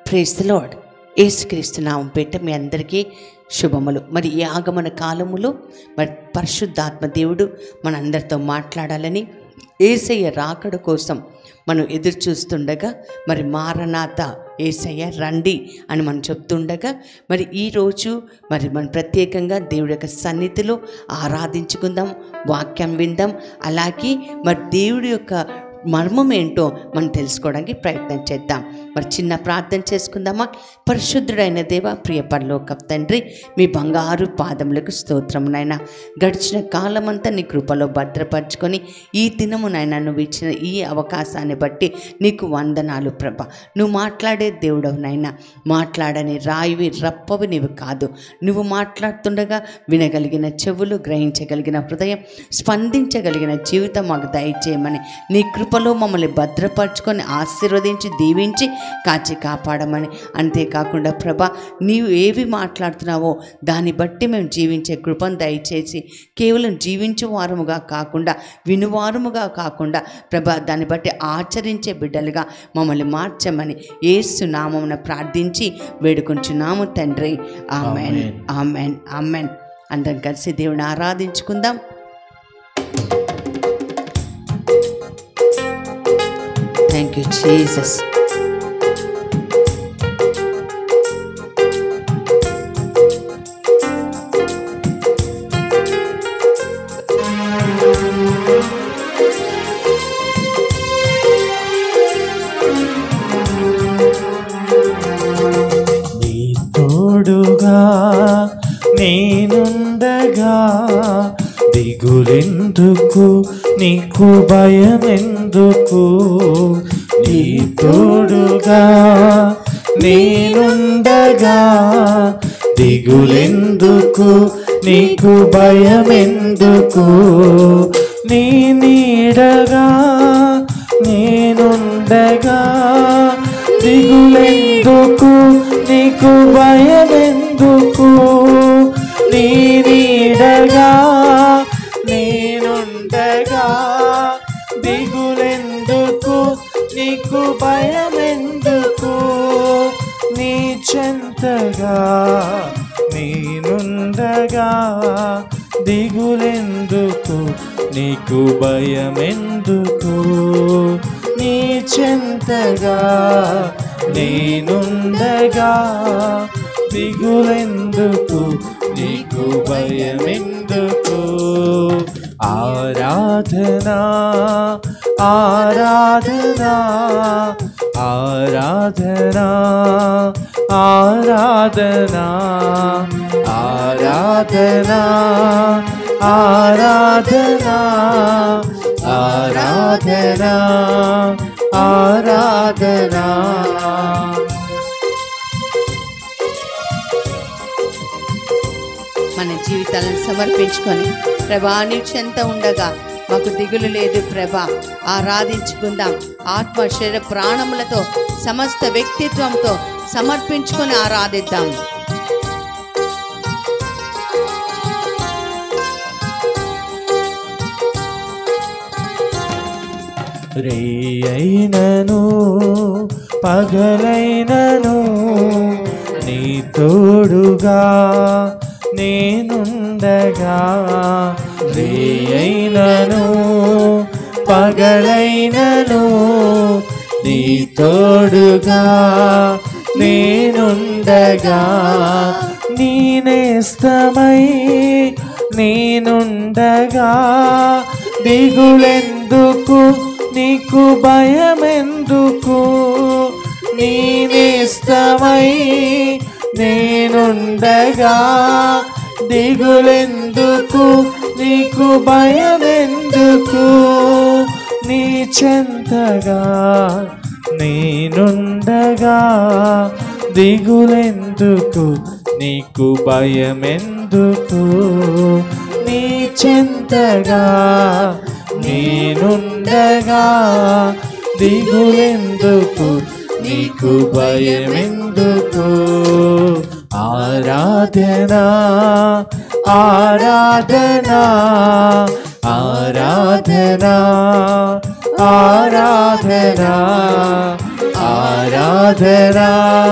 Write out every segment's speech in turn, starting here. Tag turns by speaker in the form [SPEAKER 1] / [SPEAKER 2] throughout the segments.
[SPEAKER 1] Praise the lord ఏసుక్రీస్తు నామం పేట మీ అందరికీ శుభములు మరి ఈ ఆగమన కాలములో మరి పరిశుద్ధాత్మ దేవుడు మనందరితో మాట్లాడాలని ఏసయ్య రాకడ కోసం మనం ఎదురు చూస్తుండగా మరి మారనాథ ఏసయ్య రండి అని మనం చెప్తుండగా మరి ఈరోజు మరి మనం ప్రత్యేకంగా దేవుడి యొక్క సన్నిధిలో ఆరాధించుకుందాం వాక్యం విందాం అలాగే మరి దేవుడి యొక్క మర్మం ఏంటో మనం తెలుసుకోవడానికి ప్రయత్నం చేద్దాం మరి చిన్న ప్రార్థన చేసుకుందామా పరిశుద్ధుడైన దేవ ప్రియ పరలోక తండ్రి మీ బంగారు పాదములకు స్తోత్రం నాయన గడిచిన కాలమంతా నీ కృపలో భద్రపరచుకొని ఈ దినము నాయన నువ్వు ఇచ్చిన ఈ అవకాశాన్ని బట్టి నీకు వందనాలు ప్రభ నువ్వు మాట్లాడే దేవుడవు నాయన మాట్లాడని రాయివి రప్పవి నీవు కాదు నువ్వు మాట్లాడుతుండగా వినగలిగిన చెవులు గ్రహించగలిగిన హృదయం స్పందించగలిగిన జీవితం మాకు దయచేయమని నీ కృపలో మమ్మల్ని భద్రపరచుకొని ఆశీర్వదించి దీవించి కాచి కాపాడమని అంతేకాకుండా ప్రభా నీవు ఏవి మాట్లాడుతున్నావో దాన్ని బట్టి మేము జీవించే కృపను దయచేసి కేవలం జీవించే వారముగా కాకుండా వినువారముగా కాకుండా ప్రభా దాన్ని బట్టి ఆచరించే బిడ్డలుగా మమ్మల్ని మార్చమని ఏసు నామమున ప్రార్థించి వేడుకొంచున్నాము తండ్రి ఆమెన్ ఆమెన్ ఆమెన్ అందరం కలిసి దేవుని ఆరాధించుకుందాం థ్యాంక్ యూ జీసస్
[SPEAKER 2] నీ తోడుగా నేనుండగా దిగులెందుకు నీకు భయమెందుకు నీ తోడుగా నేనుండగా దిగులెందుకు నీకు భయమెందుకు నీ నీడగా నేనుండగా దిగులెందుకు నీకు భయమెందుకు నీ నీడగా నేనుండగా దిగులెందుకు నీకు భయమెందుకు నీ చెంతగా నేనుండగా దిగులెందుకు నీకు భయమెందుకు నీ చెంతగా నేనుండగా దిగులెందుకు నీకు భయమెందుకు ఆరాధనా ఆరాధనా ఆరాధనా ఆరాధనా ఆరాధనా ఆరాధనా ఆరాధనా ఆరాధనా
[SPEAKER 1] మన జీవితాలను సమర్పించుకొని ప్రభా నీ చెంత ఉండగా మాకు దిగులు లేదు ప్రభా ఆరాధించుకుందాం ఆత్మ శరీర ప్రాణములతో సమస్త వ్యక్తిత్వంతో సమర్పించుకొని ఆరాధిద్దాం
[SPEAKER 2] రేయైనను పగలైనను నీ తోడుగా నేనుండగా రేయైనను పగలైనను నీ తోడుగా నేనుండగా నీ నేస్తమై నేనుండగా దిగులెందుకు నీకు భయమెందుకు నీ నేస్తమై నేనుండగా దిగులెందుకు నీకు భయమెందుకు నీ చెంతగా నేనుండగా దిగులెందుకు నీకు భయమెందుకు నీ చెంతగా నేనుండగా దిగులెందుకు నీకు భయమెందుకు ఆరాధనా ఆరాధనా ఆరాధనా ఆరాధనా ఆరాధనా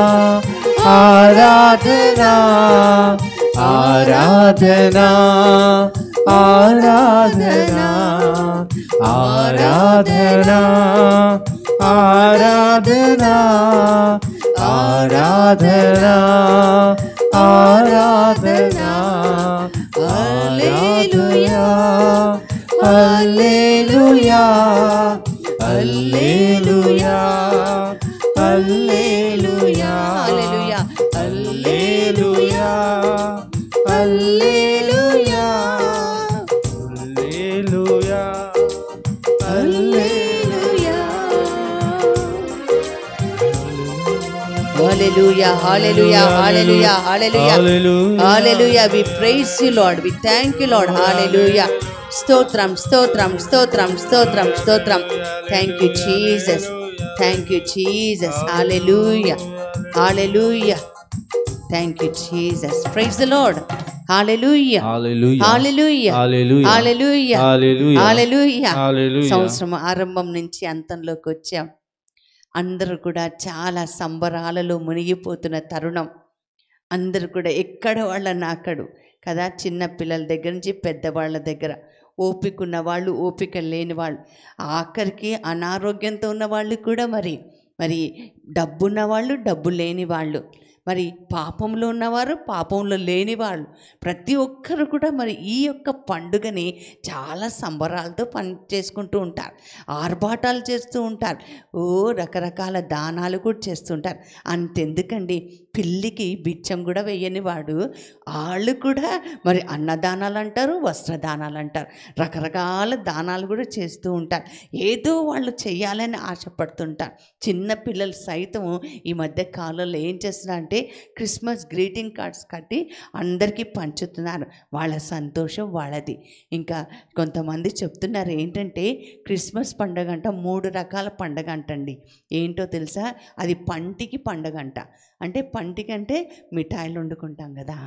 [SPEAKER 2] ఆరాధనా ఆరాధనా ఆరాధనా ఆరాధనా ఆరాధనా ఆరాధనా ఆరాధనా hallelujah hallelujah hallelujah hallelujah
[SPEAKER 1] hallelujah
[SPEAKER 2] hallelujah hallelujah hallelujah hallelujah
[SPEAKER 1] hallelujah hallelujah hallelujah hallelujah hallelujah we praise you Lord we thank you Lord hallelujah స్తోత్రం స్తోత్రం స్తోత్రం స్తోత్రం స్తోత్రం thank you Jesus thank you Jesus hallelujah hallelujah thank you Jesus praise the Lord hallelujah
[SPEAKER 2] hallelujah
[SPEAKER 1] hallelujah
[SPEAKER 2] hallelujah
[SPEAKER 1] hallelujah
[SPEAKER 2] hallelujah
[SPEAKER 1] hallelujah
[SPEAKER 2] hallelujah
[SPEAKER 1] సంవత్సరం ఆరంభం నుంచి అంతంలోకి వచ్చాం అందరూ కూడా చాలా సంబరాలలో మునిగిపోతున్న తరుణం అందరూ కూడా ఎక్కడ వాళ్ళ నాకడు కదా చిన్న పిల్లల దగ్గర నుంచి పెద్దవాళ్ళ దగ్గర ఓపిక ఉన్న వాళ్ళు ఓపిక లేని వాళ్ళు ఆఖరికి అనారోగ్యంతో ఉన్న వాళ్ళు కూడా మరి మరి డబ్బున్న వాళ్ళు డబ్బు లేని వాళ్ళు మరి పాపంలో ఉన్నవారు పాపంలో లేని వాళ్ళు ప్రతి ఒక్కరు కూడా మరి ఈ యొక్క పండుగని చాలా సంబరాలతో పని చేసుకుంటూ ఉంటారు ఆర్భాటాలు చేస్తూ ఉంటారు ఓ రకరకాల దానాలు కూడా చేస్తుంటారు అంతెందుకండి పిల్లికి బిచ్చం కూడా వేయని వాడు వాళ్ళు కూడా మరి అన్నదానాలు అంటారు వస్త్రదానాలు అంటారు రకరకాల దానాలు కూడా చేస్తూ ఉంటారు ఏదో వాళ్ళు చేయాలని ఆశపడుతుంటారు చిన్న పిల్లలు సైతం ఈ మధ్య కాలంలో ఏం చేస్తున్నారంటే క్రిస్మస్ గ్రీటింగ్ కార్డ్స్ కట్టి అందరికీ పంచుతున్నారు వాళ్ళ సంతోషం వాళ్ళది ఇంకా కొంతమంది చెప్తున్నారు ఏంటంటే క్రిస్మస్ పండగ అంట మూడు రకాల పండగ అంటండి ఏంటో తెలుసా అది పంటికి పండగ అంట అంటే పంటికి అంటే మిఠాయిలు వండుకుంటాం కదా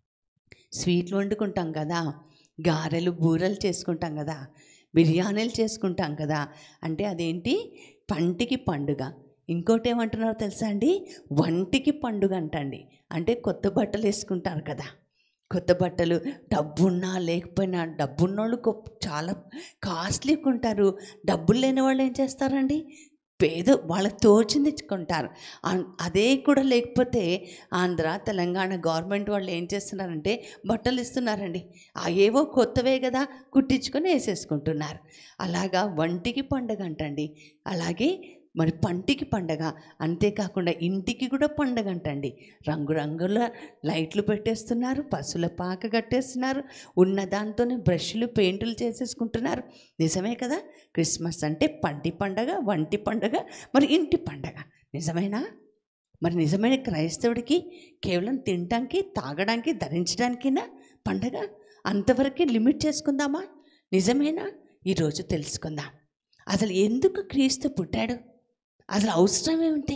[SPEAKER 1] స్వీట్లు వండుకుంటాం కదా గారెలు బూరెలు చేసుకుంటాం కదా బిర్యానీలు చేసుకుంటాం కదా అంటే అదేంటి పంటికి పండుగ ఇంకోటి ఏమంటున్నారో తెలుసా అండి వంటికి పండుగ అంటండి అంటే కొత్త బట్టలు వేసుకుంటారు కదా కొత్త బట్టలు డబ్బున్నా లేకపోయినా డబ్బున్నోళ్ళు గొప్ప చాలా కాస్ట్లీ కొంటారు డబ్బులు లేని వాళ్ళు ఏం చేస్తారండి పేద వాళ్ళకి తోచింది కొంటారు అన్- అదే కూడా లేకపోతే ఆంధ్ర తెలంగాణ గవర్నమెంట్ వాళ్ళు ఏం చేస్తున్నారంటే బట్టలు ఇస్తున్నారండి ఆ ఏవో కొత్తవే కదా కుట్టించుకొని వేసేసుకుంటున్నారు అలాగా వంటికి పండగ అంటండి అలాగే మరి పంటికి పండగ అంతేకాకుండా ఇంటికి కూడా పండగ అంటండి రంగురంగుల లైట్లు పెట్టేస్తున్నారు పసుల పాక కట్టేస్తున్నారు ఉన్న దాంతోనే బ్రష్లు పెయింటులు చేసేసుకుంటున్నారు నిజమే కదా క్రిస్మస్ అంటే పంటి పండగ వంటి పండగ మరి ఇంటి పండగ నిజమేనా మరి నిజమైన క్రైస్తవుడికి కేవలం తినడానికి తాగడానికి ధరించడానికినా పండగ అంతవరకే లిమిట్ చేసుకుందామా నిజమేనా ఈరోజు తెలుసుకుందాం అసలు ఎందుకు క్రీస్తు పుట్టాడు అసలు అవసరం ఏమిటి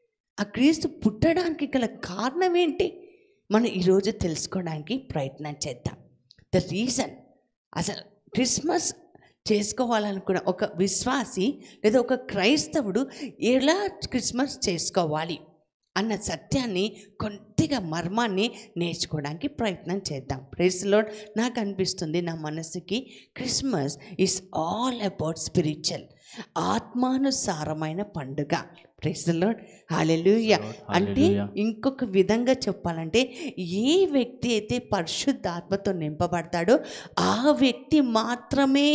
[SPEAKER 1] ఆ క్రీస్తు పుట్టడానికి గల కారణం ఏంటి మనం ఈరోజు తెలుసుకోవడానికి ప్రయత్నం చేద్దాం ద రీజన్ అసలు క్రిస్మస్ చేసుకోవాలనుకున్న ఒక విశ్వాసి లేదా ఒక క్రైస్తవుడు ఎలా క్రిస్మస్ చేసుకోవాలి అన్న సత్యాన్ని కొద్దిగా మర్మాన్ని నేర్చుకోవడానికి ప్రయత్నం చేద్దాం ప్రైస్లో నాకు అనిపిస్తుంది నా మనసుకి Christmas is all about spiritual ఆత్మానుసారమైన పండుగ ప్రైస్లో హాలెలూయ అంటే
[SPEAKER 2] Hallelujah.
[SPEAKER 1] ఇంకొక విధంగా చెప్పాలంటే ఏ వ్యక్తి అయితే పరిశుద్ధాత్మతో నింపబడతాడో ఆ వ్యక్తి మాత్రమే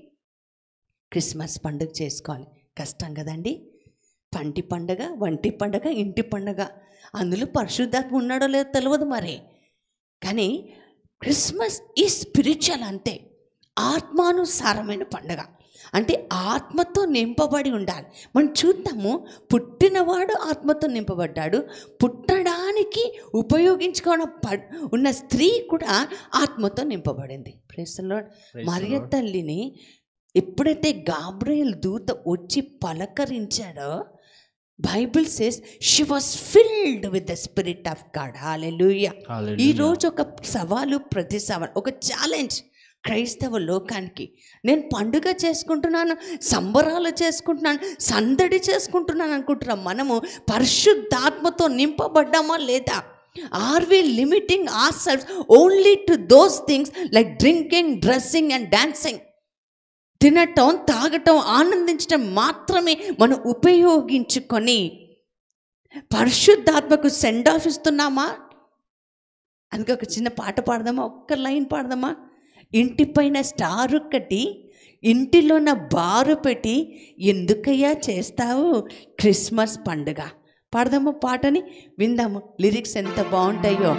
[SPEAKER 1] క్రిస్మస్ పండుగ చేసుకోవాలి కష్టం కదండి పంటి పండగ వంటి పండగ ఇంటి పండగ అందులో పరిశుద్ధాత్మ ఉన్నాడో లేదో తెలియదు మరి కానీ క్రిస్మస్ ఈ స్పిరిచువల్ అంతే ఆత్మానుసారమైన పండగ అంటే ఆత్మతో నింపబడి ఉండాలి మనం చూద్దాము పుట్టినవాడు ఆత్మతో నింపబడ్డాడు పుట్టడానికి ఉపయోగించుకోవడం ప- ఉన్న స్త్రీ కూడా ఆత్మతో నింపబడింది ప్రేసలో మరియ తల్లిని ఎప్పుడైతే గాబ్రియల్ దూత వచ్చి పలకరించాడో Bible says she was filled with the spirit of God hallelujah
[SPEAKER 2] Hallelujah.
[SPEAKER 1] ఈరోజు ఒక సవాలు ప్రతి సవాలు ఒక ఛాలెంజ్ క్రైస్తవ లోకానికి నేను పండుగ చేసుకుంటున్నాను సంబరాలు చేసుకుంటున్నాను సందడి చేసుకుంటున్నాను అనుకుంటున్నాం మనము పరిశుద్ధాత్మతో నింపబడ్డామా లేదా are we limiting our self only to those things like drinking dressing and dancing తినటం తాగటం ఆనందించటం మాత్రమే మనం ఉపయోగించుకొని పరిశుద్ధాత్మకు సెండ్ ఆఫ్ ఇస్తున్నామా అందుకే ఒక చిన్న పాట పాడదామా ఒక్క లైన్ పాడదామా ఇంటిపైన స్టార్ కట్టి ఇంటిలోన బారు పెట్టి ఎందుకయ్యా చేస్తావు క్రిస్మస్ పండుగ పాడదామా పాటని విందాము లిరిక్స్ ఎంత బాగుంటాయో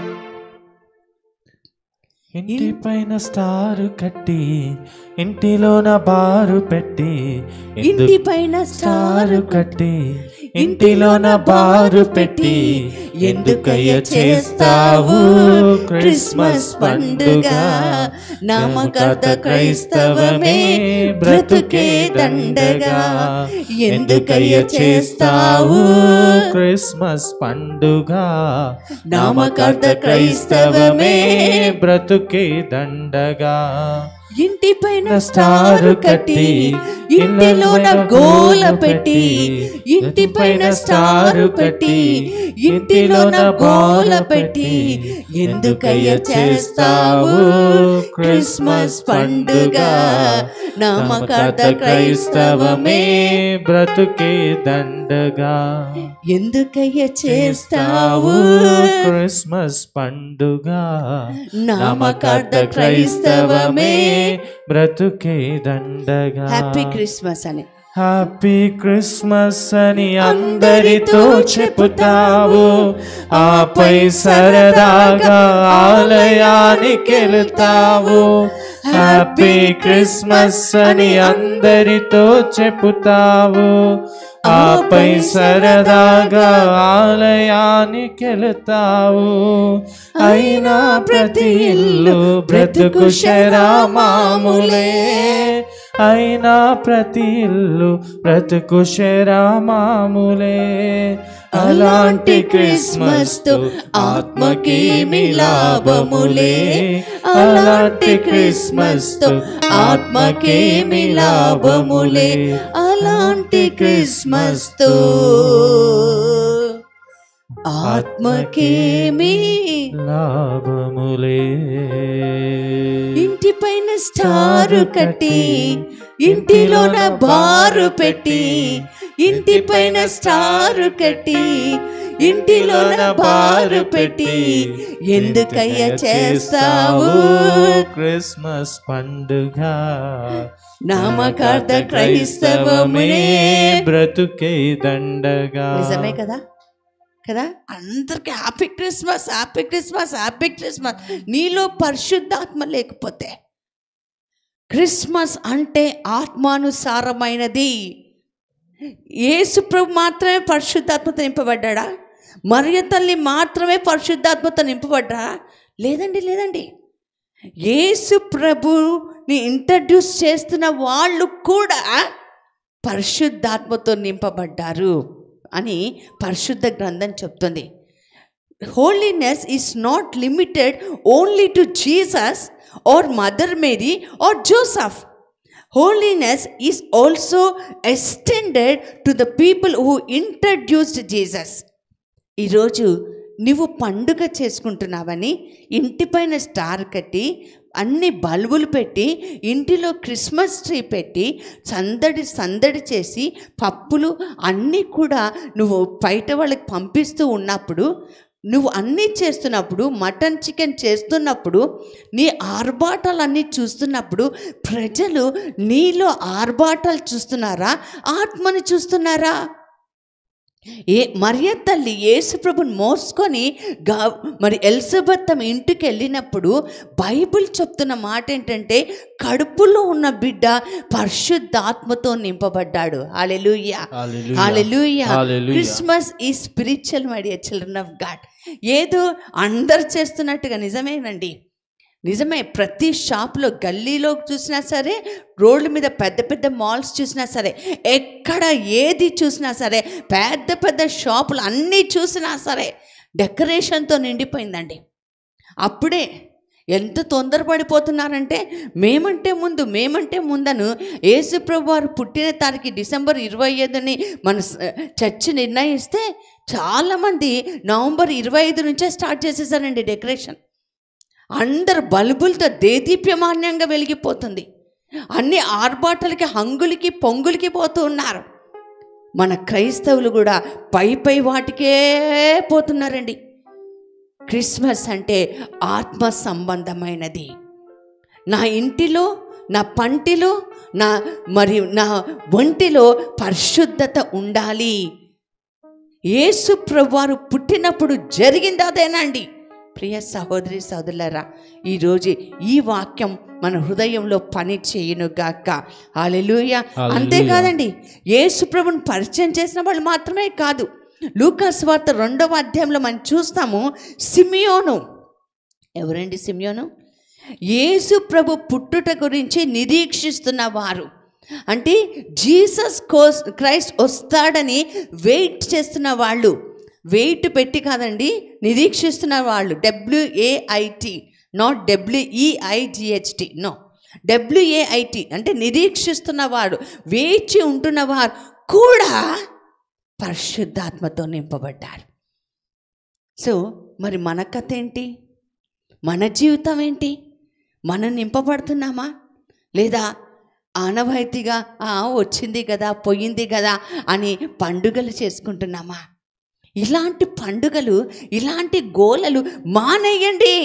[SPEAKER 2] ఇంటి పైన స్టారు కట్టి ఇంటిలోన బారు పెట్టి
[SPEAKER 1] ఇంటి పైన
[SPEAKER 2] స్టారు కట్టి ఇంటిలోన బారు పెట్టి ఎందుకయ్య చేస్తావు క్రిస్మస్ పండుగ
[SPEAKER 1] నామకర్త క్రైస్తవమే బ్రతుకే దండగా
[SPEAKER 2] ఎందుకయ్య చేస్తావు క్రిస్మస్ పండుగ నామకర్త క్రైస్తవమే బ్రతుకే దండగా
[SPEAKER 1] ఇంటి పైన
[SPEAKER 2] స్టారు కట్టి
[SPEAKER 1] ఇంటిలోన గోల పెట్టి ఇంటి పైన స్టారు పెట్టి ఇంటిలోన గోల పెట్టి ఎందుకయ్య చేస్తావు క్రిస్మస్ పండుగ నామకర్త క్రైస్తవమే
[SPEAKER 2] బ్రతుకే దండగా
[SPEAKER 1] ఎందుకయ్య చేస్తావు
[SPEAKER 2] క్రిస్మస్ పండుగ
[SPEAKER 1] నామకర్త క్రైస్తవమే
[SPEAKER 2] బ్రతుకే దండగా
[SPEAKER 1] హ్యాపీ క్రిస్మస్ అని
[SPEAKER 2] హ్యాపీ క్రిస్మస్ అని అందరితో చెబుతావు ఆపై సరదాగా ఆలయానికి వెళుతావు హ్యాపీ క్రిస్మస్ అని అందరితో చెబుతావు ఆపై సరదాగా ఆలయానికి వెళుతావు అయినా ప్రతి ఇల్లు బ్రతుకు శరామాములే అయినా ప్రతి ఇల్లు బ్రతుకు శరామాములే అలాంటి క్రిస్మస్ తో ఆత్మకేమి లాభములే అలాంటి క్రిస్మస్ తో ఆత్మకేమి లాభములే
[SPEAKER 1] అలాంటి క్రిస్మస్ తో ఆత్మకేమి
[SPEAKER 2] లాభములే
[SPEAKER 1] ఇంటి పైన స్టారు కట్టి ఇంటిలోన బారు పెట్టి ఇంటి పైన స్టారు కట్టి ఇంటిలోన బారు పెట్టి ఎందుకయ్య చేస్తావు
[SPEAKER 2] క్రిస్మస్ పండుగ
[SPEAKER 1] నామకార్థ క్రైస్తవమే
[SPEAKER 2] బ్రతుకే దండగా
[SPEAKER 1] నిజమే కదా కదా అందరికి happy Christmas happy Christmas happy Christmas నీలో పరిశుద్ధాత్మ లేకపోతే క్రిస్మస్ అంటే ఆత్మానుసారమైనది యేసు ప్రభు మాత్రమే పరిశుద్ధాత్మతో నింపబడ్డా మరియ తల్లి మాత్రమే పరిశుద్ధాత్మతో నింపబడ్డా లేదండి లేదండి యేసు ప్రభుని ఇంట్రడ్యూస్ చేస్తున్న వాళ్ళు కూడా పరిశుద్ధాత్మతో నింపబడ్డారు అని పరిశుద్ధ గ్రంథం చెప్తుంది holiness is not limited only to Jesus or mother Mary or Joseph holiness is also extended to the people who introduced Jesus ఈరోజు నువ్వు పండుగ చేసుకుంటున్నావని ఇంటిపైన స్టార్ కట్టి అన్ని బల్బులు పెట్టి ఇంటిలో క్రిస్మస్ ట్రీ పెట్టి సందడి సందడి చేసి పప్పులు అన్నీ కూడా నువ్వు బయట వాళ్ళకి పంపిస్తూ ఉన్నప్పుడు నువ్వు అన్నీ చేస్తున్నప్పుడు మటన్ చికెన్ చేస్తున్నప్పుడు నీ ఆర్భాటాలన్నీ చూస్తున్నప్పుడు ప్రజలు నీలో ఆర్భాటాలు చూస్తున్నారా ఆత్మని చూస్తున్నారా ఏ మరియ తల్లి యేసుప్రభుని మోసుకొని గా మరి ఎలిజబెత్ తమ ఇంటికి వెళ్ళినప్పుడు బైబిల్ చెప్తున్న మాట ఏంటంటే కడుపులో ఉన్న బిడ్డ పరిశుద్ధాత్మతో నింపబడ్డాడు hallelujah
[SPEAKER 2] Hallelujah.
[SPEAKER 1] Hallelujah
[SPEAKER 2] Hallelujah.
[SPEAKER 1] Christmas ఈ spiritual my dear children of God ఏదో అందరు చేస్తున్నట్టుగా నిజమేనండి నిజమే ప్రతి షాప్లో గల్లీలో చూసినా సరే రోడ్ల మీద పెద్ద పెద్ద మాల్స్ చూసినా సరే ఎక్కడ ఏది చూసినా సరే పెద్ద పెద్ద షాపులు అన్నీ చూసినా సరే డెకరేషన్తో నిండిపోయిందండి అప్పుడే ఎంత తొందరపడిపోతున్నారంటే మేమంటే ముందు మేమంటే ముందను యేసుప్రభు వారు పుట్టిన తారీఖు డిసెంబర్ ఇరవై ఐదుని మన స- చర్చి నిర్ణయిస్తే చాలామంది నవంబర్ ఇరవై ఐదు నుంచే స్టార్ట్ చేసేసారండి డెకరేషన్ అందరు బల్బులతో దేదీప్యమాన్యంగా వెలిగిపోతుంది అన్ని ఆర్భాటాలకి హంగులకి పొంగులకి పోతూ ఉన్నారు మన క్రైస్తవులు కూడా పై పై వాటికే పోతున్నారండి క్రిస్మస్ అంటే ఆత్మ సంబంధమైనది నా ఇంటిలో నా పంటిలో నా మరియు నా ఒంటిలో పరిశుద్ధత ఉండాలి యేసు ప్రభువారు పుట్టినప్పుడు జరిగింది అదేనండి ప్రియ సహోదరి సహోదరులారా ఈరోజు ఈ వాక్యం మన హృదయంలో పని చేయునుగాక హాలెలూయ
[SPEAKER 2] హల్లెలూయా.
[SPEAKER 1] అంతేకాదండి యేసు ప్రభుని పరిచయం చేసిన వాళ్ళు మాత్రమే కాదు లూకాస్ వార్త రెండవ అధ్యాయంలో మనం చూస్తాము సిమియోను ఎవరండి సిమియోను యేసు ప్రభు పుట్టుట గురించి నిరీక్షిస్తున్న వారు అంటే జీసస్ కోస్ క్రైస్ట్ వస్తాడని వెయిట్ చేస్తున్న వాళ్ళు వెయిట్ పెట్టి కాదండి నిరీక్షిస్తున్న వాళ్ళు డబ్ల్యూఏఐటి నాట్ డబ్ల్యూఈఐజిహెచ్టి నో డబ్ల్యూఏఐటి అంటే నిరీక్షిస్తున్న వాడు వేచి ఉంటున్న వారు కూడా పరిశుద్ధాత్మతో నింపబడ్డారు సో మరి మన కథ ఏంటి మన జీవితం ఏంటి మనం నింపబడుతున్నామా లేదా ఆనవాయితీగా "ఆ, వచ్చింది కదా పోయింది కదా అని పండుగలు చేసుకుంటున్నామా ఇలాంటి పండుగలు ఇలాంటి గోలలు మానేయండి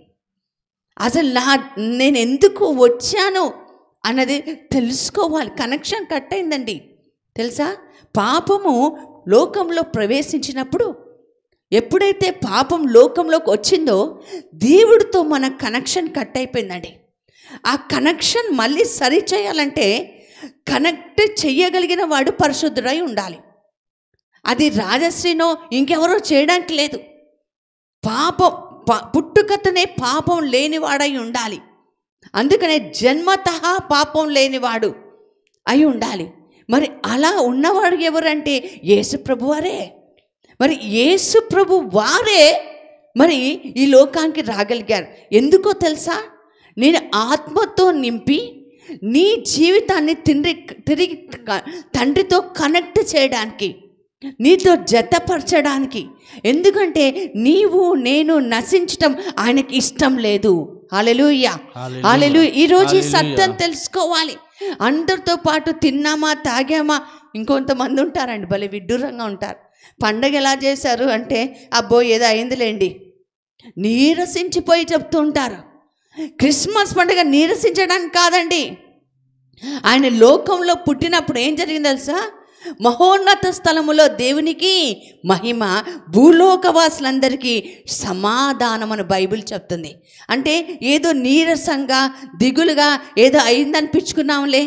[SPEAKER 1] అసలు నా నేను ఎందుకు వచ్చాను అన్నది తెలుసుకోవాలి కనెక్షన్ కట్ అయిందండి తెలుసా పాపము లోకంలో ప్రవేశించినప్పుడు ఎప్పుడైతే పాపం లోకంలోకి వచ్చిందో దేవుడితో మన కనెక్షన్ కట్ అయిపోయిందండి ఆ కనెక్షన్ మళ్ళీ సరి చేయాలంటే కనెక్ట్ చెయ్యగలిగిన వాడు పరిశుద్ధుడై ఉండాలి అది రాజశ్రీనో ఇంకెవరో చేయడానికి లేదు పాపం ప పుట్టుకతనే పాపం లేనివాడై ఉండాలి అందుకనే జన్మత పాపం లేనివాడు అయి ఉండాలి మరి అలా ఉన్నవాడు ఎవరంటే యేసు ప్రభు వారే మరి యేసు ప్రభు వారే మరి ఈ లోకానికి రాగలిగారు ఎందుకో తెలుసా నేను ఆత్మతో నింపి నీ జీవితాన్ని తిరిగి తిరిగి క- తండ్రితో కనెక్ట్ చేయడానికి నీతో జతపరచడానికి ఎందుకంటే నీవు నేను నశించటం ఆయనకి ఇష్టం లేదు హాలెలూయ
[SPEAKER 2] హల్లెలూయా.
[SPEAKER 1] హాలెలూయ ఈరోజు ఈ
[SPEAKER 2] హల్లెలూయా.
[SPEAKER 1] సత్యం తెలుసుకోవాలి అందరితో పాటు తిన్నామా తాగామా ఇంకొంతమంది ఉంటారండి భలే విడ్డూరంగా ఉంటారు పండగ ఎలా చేశారు అంటే అబ్బో ఏదో అయిందిలేండి నీరసించిపోయి చెప్తూ ఉంటారు క్రిస్మస్ పండుగ నీరసించడానికి కాదండి ఆయన లోకంలో పుట్టినప్పుడు ఏం జరిగింది తెలుసా మహోన్నత స్థలములో దేవునికి మహిమ భూలోకవాసులందరికీ సమాధానం అని బైబిల్ చెప్తుంది అంటే ఏదో నీరసంగా దిగులుగా ఏదో అయిందనిపించుకున్నాంలే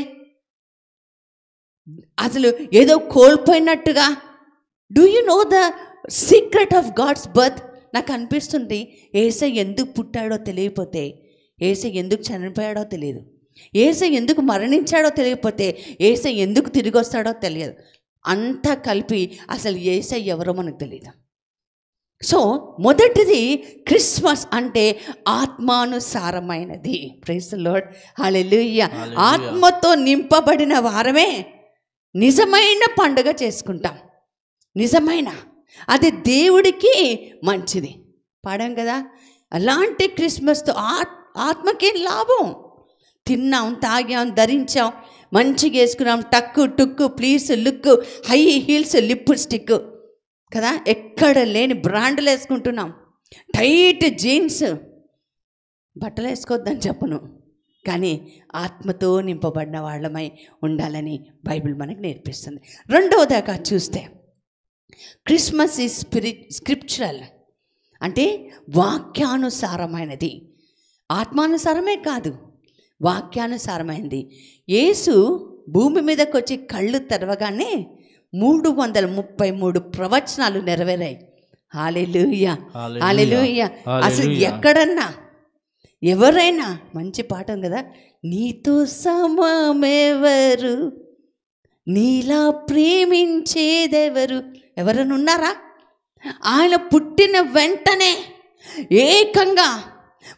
[SPEAKER 1] అసలు ఏదో కోల్పోయినట్టుగా do you know the secret of God's birth నాకు అనిపిస్తుంది ఏస ఎందుకు పుట్టాడో తెలియకపోతే ఏస ఎందుకు చనిపోయాడో తెలియదు ఏస ఎందుకు మరణించాడో తెలియకపోతే ఏస ఎందుకు తిరిగి వస్తాడో తెలియదు అంతా కలిపి అసలు ఏస ఎవరో మనకు తెలియదు సో మొదటిది క్రిస్మస్ అంటే ఆత్మానుసారమైనది ప్రైస్ లార్డ్ హల్లెలూయా ఆత్మతో నింపబడిన వారమే నిజమైన పండుగ చేసుకుంటాం నిజమైన అది దేవుడికి మంచిది పాడాం కదా అలాంటి క్రిస్మస్తో ఆత్ ఆత్మకేం లాభం తిన్నాం తాగాం ధరించాం మంచిగా వేసుకున్నాం టక్కు టుక్కు please look high heels lipstick కదా ఎక్కడ లేని బ్రాండ్లు వేసుకుంటున్నాం టైట్ జీన్స్ బట్టలు వేసుకోవద్దని చెప్పను కానీ ఆత్మతో నింపబడిన వాళ్ళమై ఉండాలని బైబిల్ మనకు నేర్పిస్తుంది రెండవదాకా చూస్తే క్రిస్మస్ ఈ స్పిరిట్ స్క్రిప్చురల్ అంటే వాక్యానుసారమైనది ఆత్మానుసారమే కాదు వాక్యానుసారమైనది యేసు భూమి మీదకి వచ్చి కళ్ళు తెరవగానే మూడు వందల ముప్పై మూడు ప్రవచనాలు నెరవేరాయి హాలెలూయా
[SPEAKER 2] హల్లెలూయా.
[SPEAKER 1] హాలెలూయా అసలు
[SPEAKER 2] హల్లెలూయా.
[SPEAKER 1] ఎక్కడన్నా ఎవరైనా మంచి పాట ఉంది కదా నీతో సమమెవరు నీలా ప్రేమించేదెవరు ఎవరైనా ఉన్నారా ఆయన పుట్టిన వెంటనే ఏకంగా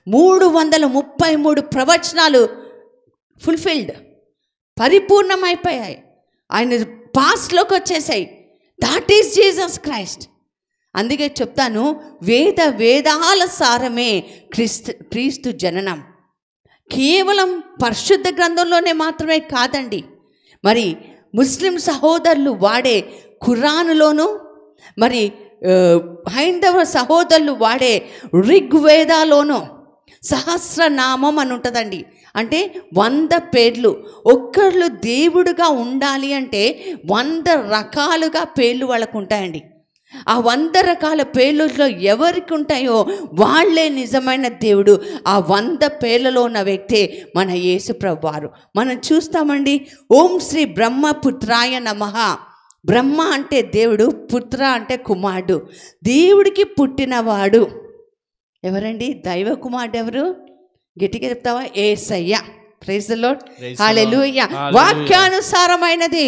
[SPEAKER 1] మూడు వందల ముప్పై మూడు ప్రవచనాలు ఫుల్ఫిల్డ్ పరిపూర్ణమైపోయాయి ఆయన పాస్ట్లోకి వచ్చేసాయి దాట్ ఈస్ జీసస్ క్రైస్ట్ అందుకే చెప్తాను వేద వేదాల సారమే క్రీస్తు క్రీస్తు జననం కేవలం పరిశుద్ధ గ్రంథంలోనే మాత్రమే కాదండి మరి ముస్లిం సహోదరులు వాడే ఖురానులోను మరి ఆ, హైందవ సహోదరులు వాడే ఋగ్వేదాలోను సహస్రనామం అని ఉంటుందండి అంటే వంద పేర్లు ఒక్కళ్ళు దేవుడుగా ఉండాలి అంటే వంద రకాలుగా పేర్లు వాళ్ళకు ఉంటాయండి ఆ వంద రకాల పేర్లలో ఎవరికి ఉంటాయో వాళ్ళే నిజమైన దేవుడు ఆ వంద పేర్లలో ఉన్న వ్యక్తే మన యేసుప్రభు వారు మనం చూస్తామండి ఓం శ్రీ బ్రహ్మపుత్రాయ నమః బ్రహ్మ అంటే దేవుడు పుత్ర అంటే కుమారుడు దేవుడికి పుట్టినవాడు ఎవరండి దైవ కుమారుడు ఎవరు గట్టిగా చెప్తావా ఏసయ్య praise load
[SPEAKER 2] Praise the Lord.
[SPEAKER 1] Hallelujah
[SPEAKER 2] Hallelujah.
[SPEAKER 1] వాక్యానుసారమైనది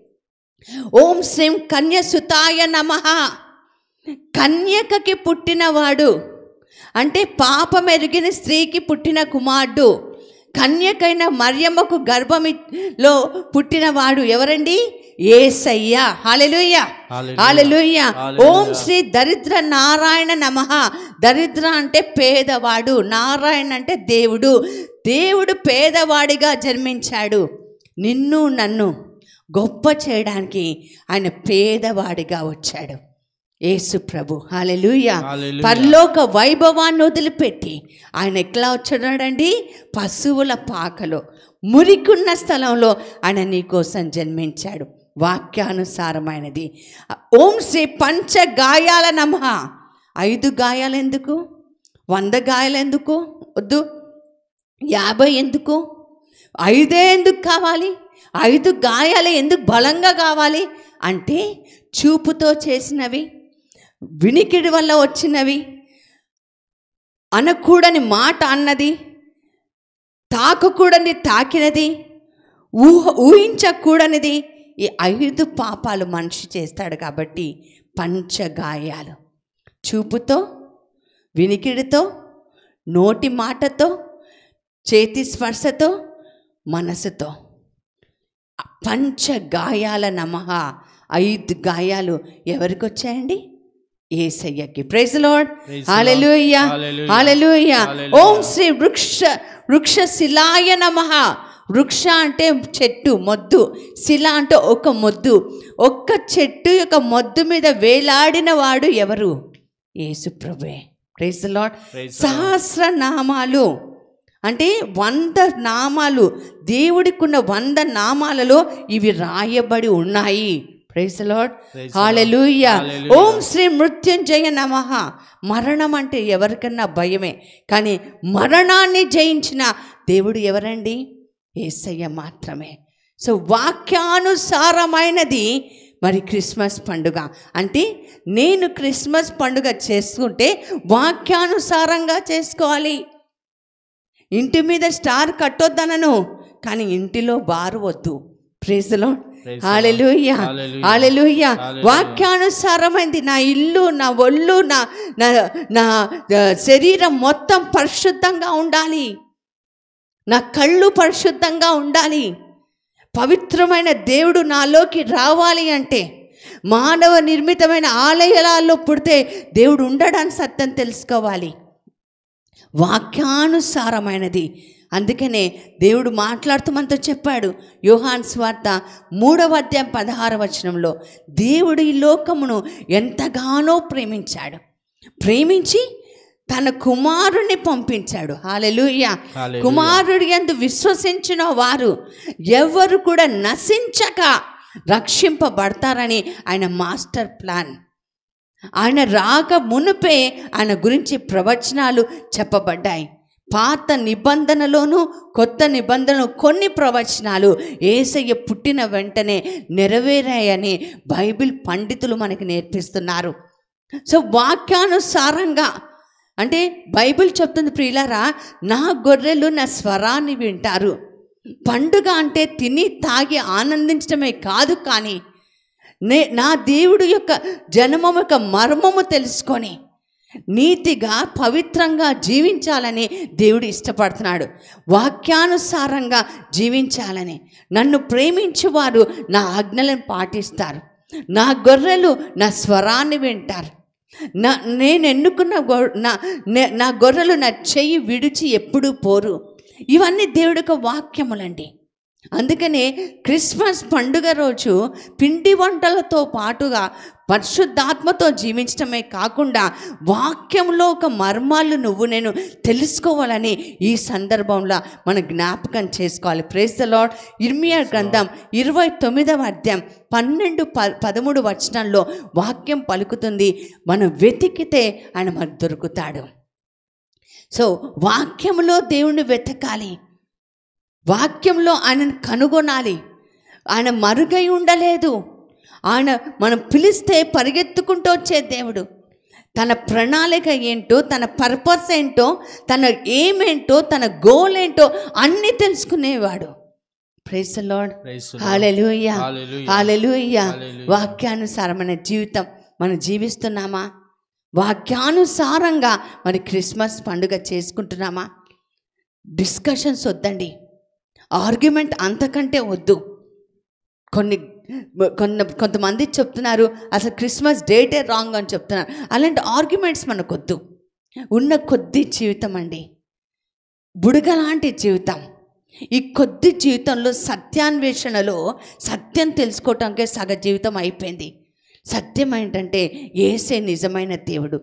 [SPEAKER 1] ఓం శ్రీం కన్యసుతాయ నమ కన్యకకి పుట్టినవాడు అంటే పాపమెరిగిన స్త్రీకి పుట్టిన కుమారుడు కన్యకైన మరియమ్మకు గర్భమిలో పుట్టినవాడు ఎవరండి ఏసయ్య హాలెలుయ్య
[SPEAKER 2] Hallelujah.
[SPEAKER 1] Hallelujah
[SPEAKER 2] Hallelujah.
[SPEAKER 1] ఓం శ్రీ దరిద్ర నారాయణ నమః దరిద్ర అంటే పేదవాడు నారాయణ అంటే దేవుడు దేవుడు పేదవాడిగా జన్మించాడు నిన్ను నన్ను గొప్ప చేయడానికి ఆయన పేదవాడిగా వచ్చాడు యేసు ప్రభు హాలెలూయ
[SPEAKER 2] Hallelujah.
[SPEAKER 1] పరలోక వైభవాన్ని వదిలిపెట్టి ఆయన ఎట్లా వచ్చాడండి పశువుల పాకలో మురికున్న స్థలంలో ఆయన నీకోసం జన్మించాడు వాక్యానుసారమైనది ఓం శ్రీ పంచ గాయాల నమ ఐదు గాయాలు ఎందుకు వంద గాయాలు ఎందుకు వద్దు యాభై ఎందుకు ఐదే ఎందుకు కావాలి ఐదు గాయాలు ఎందుకు బలంగా కావాలి అంటే చూపుతో చేసినవి వినికిడి వల్ల వచ్చినవి అనకూడని మాట అన్నది తాకకూడని తాకినది ఊహ ఊహించకూడనిది ఈ ఐదు పాపాలు మనిషి చేస్తాడు కాబట్టి పంచగాయాలు చూపుతో వినికిడితో నోటి మాటతో చేతి స్పర్శతో మనసుతో పంచ గాయాల నమః ఐదు గాయాలు ఎవరికి వచ్చాయండి ఏసయ్యకి praise Lord
[SPEAKER 2] Praise the Lord.
[SPEAKER 1] Hallelujah
[SPEAKER 2] Hallelujah.
[SPEAKER 1] Hallelujah
[SPEAKER 2] Hallelujah.
[SPEAKER 1] ఓం శ్రీ వృక్ష వృక్ష శిలాయ నమః వృక్ష అంటే చెట్టు మొద్దు శిల అంటే ఒక మొద్దు ఒక్క చెట్టు యొక్క మొద్దు మీద వేలాడిన వాడు ఎవరు యేసు ప్రభువే praise Lord
[SPEAKER 2] Praise the Lord.
[SPEAKER 1] సహస్ర నామాలు అంటే వంద నామాలు దేవుడికి ఉన్న వంద నామాలలో ఇవి రాయబడి ఉన్నాయి praise Lord
[SPEAKER 2] Praise the Lord.
[SPEAKER 1] Hallelujah
[SPEAKER 2] Hallelujah.
[SPEAKER 1] ఓం శ్రీ మృత్యుంజయ నమః మరణం అంటే ఎవరికన్నా భయమే కానీ మరణాన్ని జయించిన దేవుడు ఎవరండి ఏసయ్య మాత్రమే సో వాక్యానుసారమైనది మరి క్రిస్మస్ పండుగ అంటే నేను క్రిస్మస్ పండుగ చేసుకుంటే వాక్యానుసారంగా చేసుకోవాలి ఇంటి మీద స్టార్ కట్టొద్దనను కానీ ఇంటిలో బారు వద్దు ప్రేజలో
[SPEAKER 2] Praise the Lord.
[SPEAKER 1] Hallelujah
[SPEAKER 2] Hallelujah.
[SPEAKER 1] Hallelujah
[SPEAKER 2] Hallelujah.
[SPEAKER 1] వాక్యానుసారమైంది నా ఇల్లు నా ఒళ్ళు నా నా నా ఆ, శరీరం మొత్తం పరిశుద్ధంగా ఉండాలి నా కళ్ళు పరిశుద్ధంగా ఉండాలి పవిత్రమైన దేవుడు నాలోకి రావాలి అంటే మానవ నిర్మితమైన ఆలయాలలో పుడితే దేవుడు ఉండడానికి సత్యం తెలుసుకోవాలి వాక్యానుసారమైనది అందుకనే దేవుడు మాట్లాడుతూ మనతో చెప్పాడు యోహాన్ స్వార్త మూడవ అధ్యాయం పదహార వచనంలో దేవుడు ఈ లోకమును ఎంతగానో ప్రేమించాడు ప్రేమించి తన కుమారుణ్ణి పంపించాడు హాలెలూయా
[SPEAKER 2] Hallelujah.
[SPEAKER 1] కుమారుడి యందు విశ్వసించిన వారు ఎవరు కూడా నశించక రక్షింపబడతారని ఆయన మాస్టర్ ప్లాన్ ఆయన రాక మునుపే ఆయన గురించి ప్రవచనాలు చెప్పబడ్డాయి పాత నిబంధనలోను కొత్త నిబంధనలు కొన్ని ప్రవచనాలు ఏసయ్య పుట్టిన వెంటనే నెరవేరాయని బైబిల్ పండితులు మనకి నేర్పిస్తున్నారు సో వాక్యానుసారంగా అంటే బైబిల్ చెప్తుంది ప్రియులారా నా గొర్రెలు నా స్వరాన్ని వింటారు పండుగ అంటే తిని తాగి ఆనందించడమే కాదు కానీ నే నా దేవుడు యొక్క జన్మం యొక్క మర్మము తెలుసుకొని నీతిగా పవిత్రంగా జీవించాలని దేవుడు ఇష్టపడుతున్నాడు వాక్యానుసారంగా జీవించాలని నన్ను ప్రేమించేవారు నా ఆజ్ఞలను పాటిస్తారు నా గొర్రెలు నా స్వరాన్ని వింటారు నా నేను ఎన్నుకున్న గొ నా నే- నా గొర్రెలు నా చెయ్యి విడిచి ఎప్పుడూ పోరు ఇవన్నీ దేవుడి యొక్క వాక్యములండి అందుకనే క్రిస్మస్ పండుగ రోజు పిండి వంటలతో పాటుగా పరిశుద్ధాత్మతో జీవించడమే కాకుండా వాక్యంలో ఒక మర్మాలు నువ్వు నేను తెలుసుకోవాలని ఈ సందర్భంలో మనం జ్ఞాపకం చేసుకోవాలి ప్రేస్ ద లాడ్ ఇర్మియా గ్రంథం ఇరవై తొమ్మిదవ అధ్యాయం పన్నెండు ప పదమూడు వచనాల్లో వాక్యం పలుకుతుంది మనం వెతికితే ఆయన మనకు దొరుకుతాడు సో వాక్యంలో దేవుణ్ణి వెతకాలి వాక్యంలో ఆయనను కనుగొనాలి ఆయన మరుగై ఉండలేదు ఆయన మనం పిలిస్తే పరిగెత్తుకుంటూ వచ్చే దేవుడు తన ప్రణాళిక ఏంటో తన పర్పస్ ఏంటో తన ఏమేంటో తన గోల్ ఏంటో అన్నీ తెలుసుకునేవాడు price lord
[SPEAKER 2] Praise the Lord.
[SPEAKER 1] Hallelujah
[SPEAKER 2] Hallelujah.
[SPEAKER 1] Hallelujah
[SPEAKER 2] Hallelujah.
[SPEAKER 1] వాక్యానుసారమైన జీవితం మనం జీవిస్తున్నామా వాక్యానుసారంగా మరి క్రిస్మస్ పండుగ చేసుకుంటున్నామా డిస్కషన్స్ వద్దండి ఆర్గ్యుమెంట్ అంతకంటే వద్దు కొన్ని కొన్ని కొంతమంది చెప్తున్నారు అసలు క్రిస్మస్ డేటే రాంగ్ అని చెప్తున్నారు అలాంటి ఆర్గ్యుమెంట్స్ మనకొద్దు ఉన్న కొద్ది జీవితం అండి బుడగ లాంటి జీవితం ఈ కొద్ది జీవితంలో సత్యాన్వేషణలో సత్యం తెలుసుకోవటానికే సగ జీవితం అయిపోయింది సత్యం ఏంటంటే ఏసే నిజమైన దేవుడు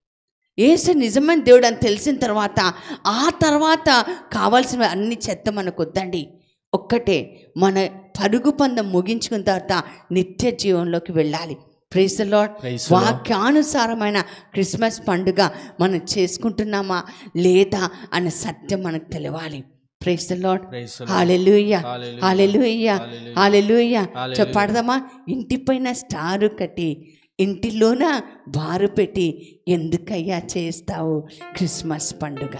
[SPEAKER 1] ఏసే నిజమైన దేవుడు అని తెలిసిన తర్వాత ఆ తర్వాత కావాల్సిన అన్ని చెత్త మనకు వద్దండి ఒక్కటే మన పరుగు పందం ముగించుకున్న తర్వాత నిత్య జీవంలోకి వెళ్ళాలి praise the lord
[SPEAKER 2] Praise the Lord.
[SPEAKER 1] వాక్యానుసారమైన క్రిస్మస్ పండుగ మనం చేసుకుంటున్నామా లేదా అనే సత్యం మనకు తెలవాలి praise the lord
[SPEAKER 2] Praise the Lord.
[SPEAKER 1] Hallelujah
[SPEAKER 2] Hallelujah.
[SPEAKER 1] Hallelujah
[SPEAKER 2] Hallelujah.
[SPEAKER 1] Hallelujah
[SPEAKER 2] Hallelujah.
[SPEAKER 1] చెప్పడదామా ఇంటిపైన స్టారు కట్టి ఇంటిలోన బారు పెట్టి ఎందుకయ్యా చేస్తావు క్రిస్మస్ పండుగ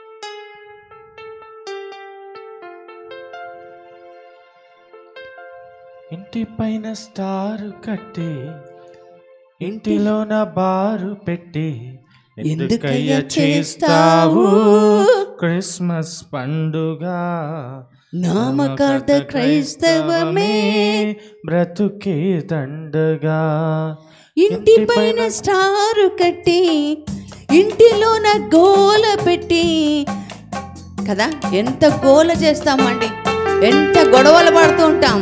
[SPEAKER 2] ఇంటి పైన స్టారు కట్టి ఇంటిలోన బారు పెట్టి ఎందుకయ్య చేస్తావు క్రిస్మస్ పండుగ
[SPEAKER 1] నామకార్థ క్రైస్తవమే
[SPEAKER 2] బ్రతుకే దండగా
[SPEAKER 1] ఇంటిపైన స్టారు కట్టి ఇంటిలోన గోల పెట్టి కదా ఎంత గోల చేస్తామండి ఎంత గొడవలు పడుతూ ఉంటాం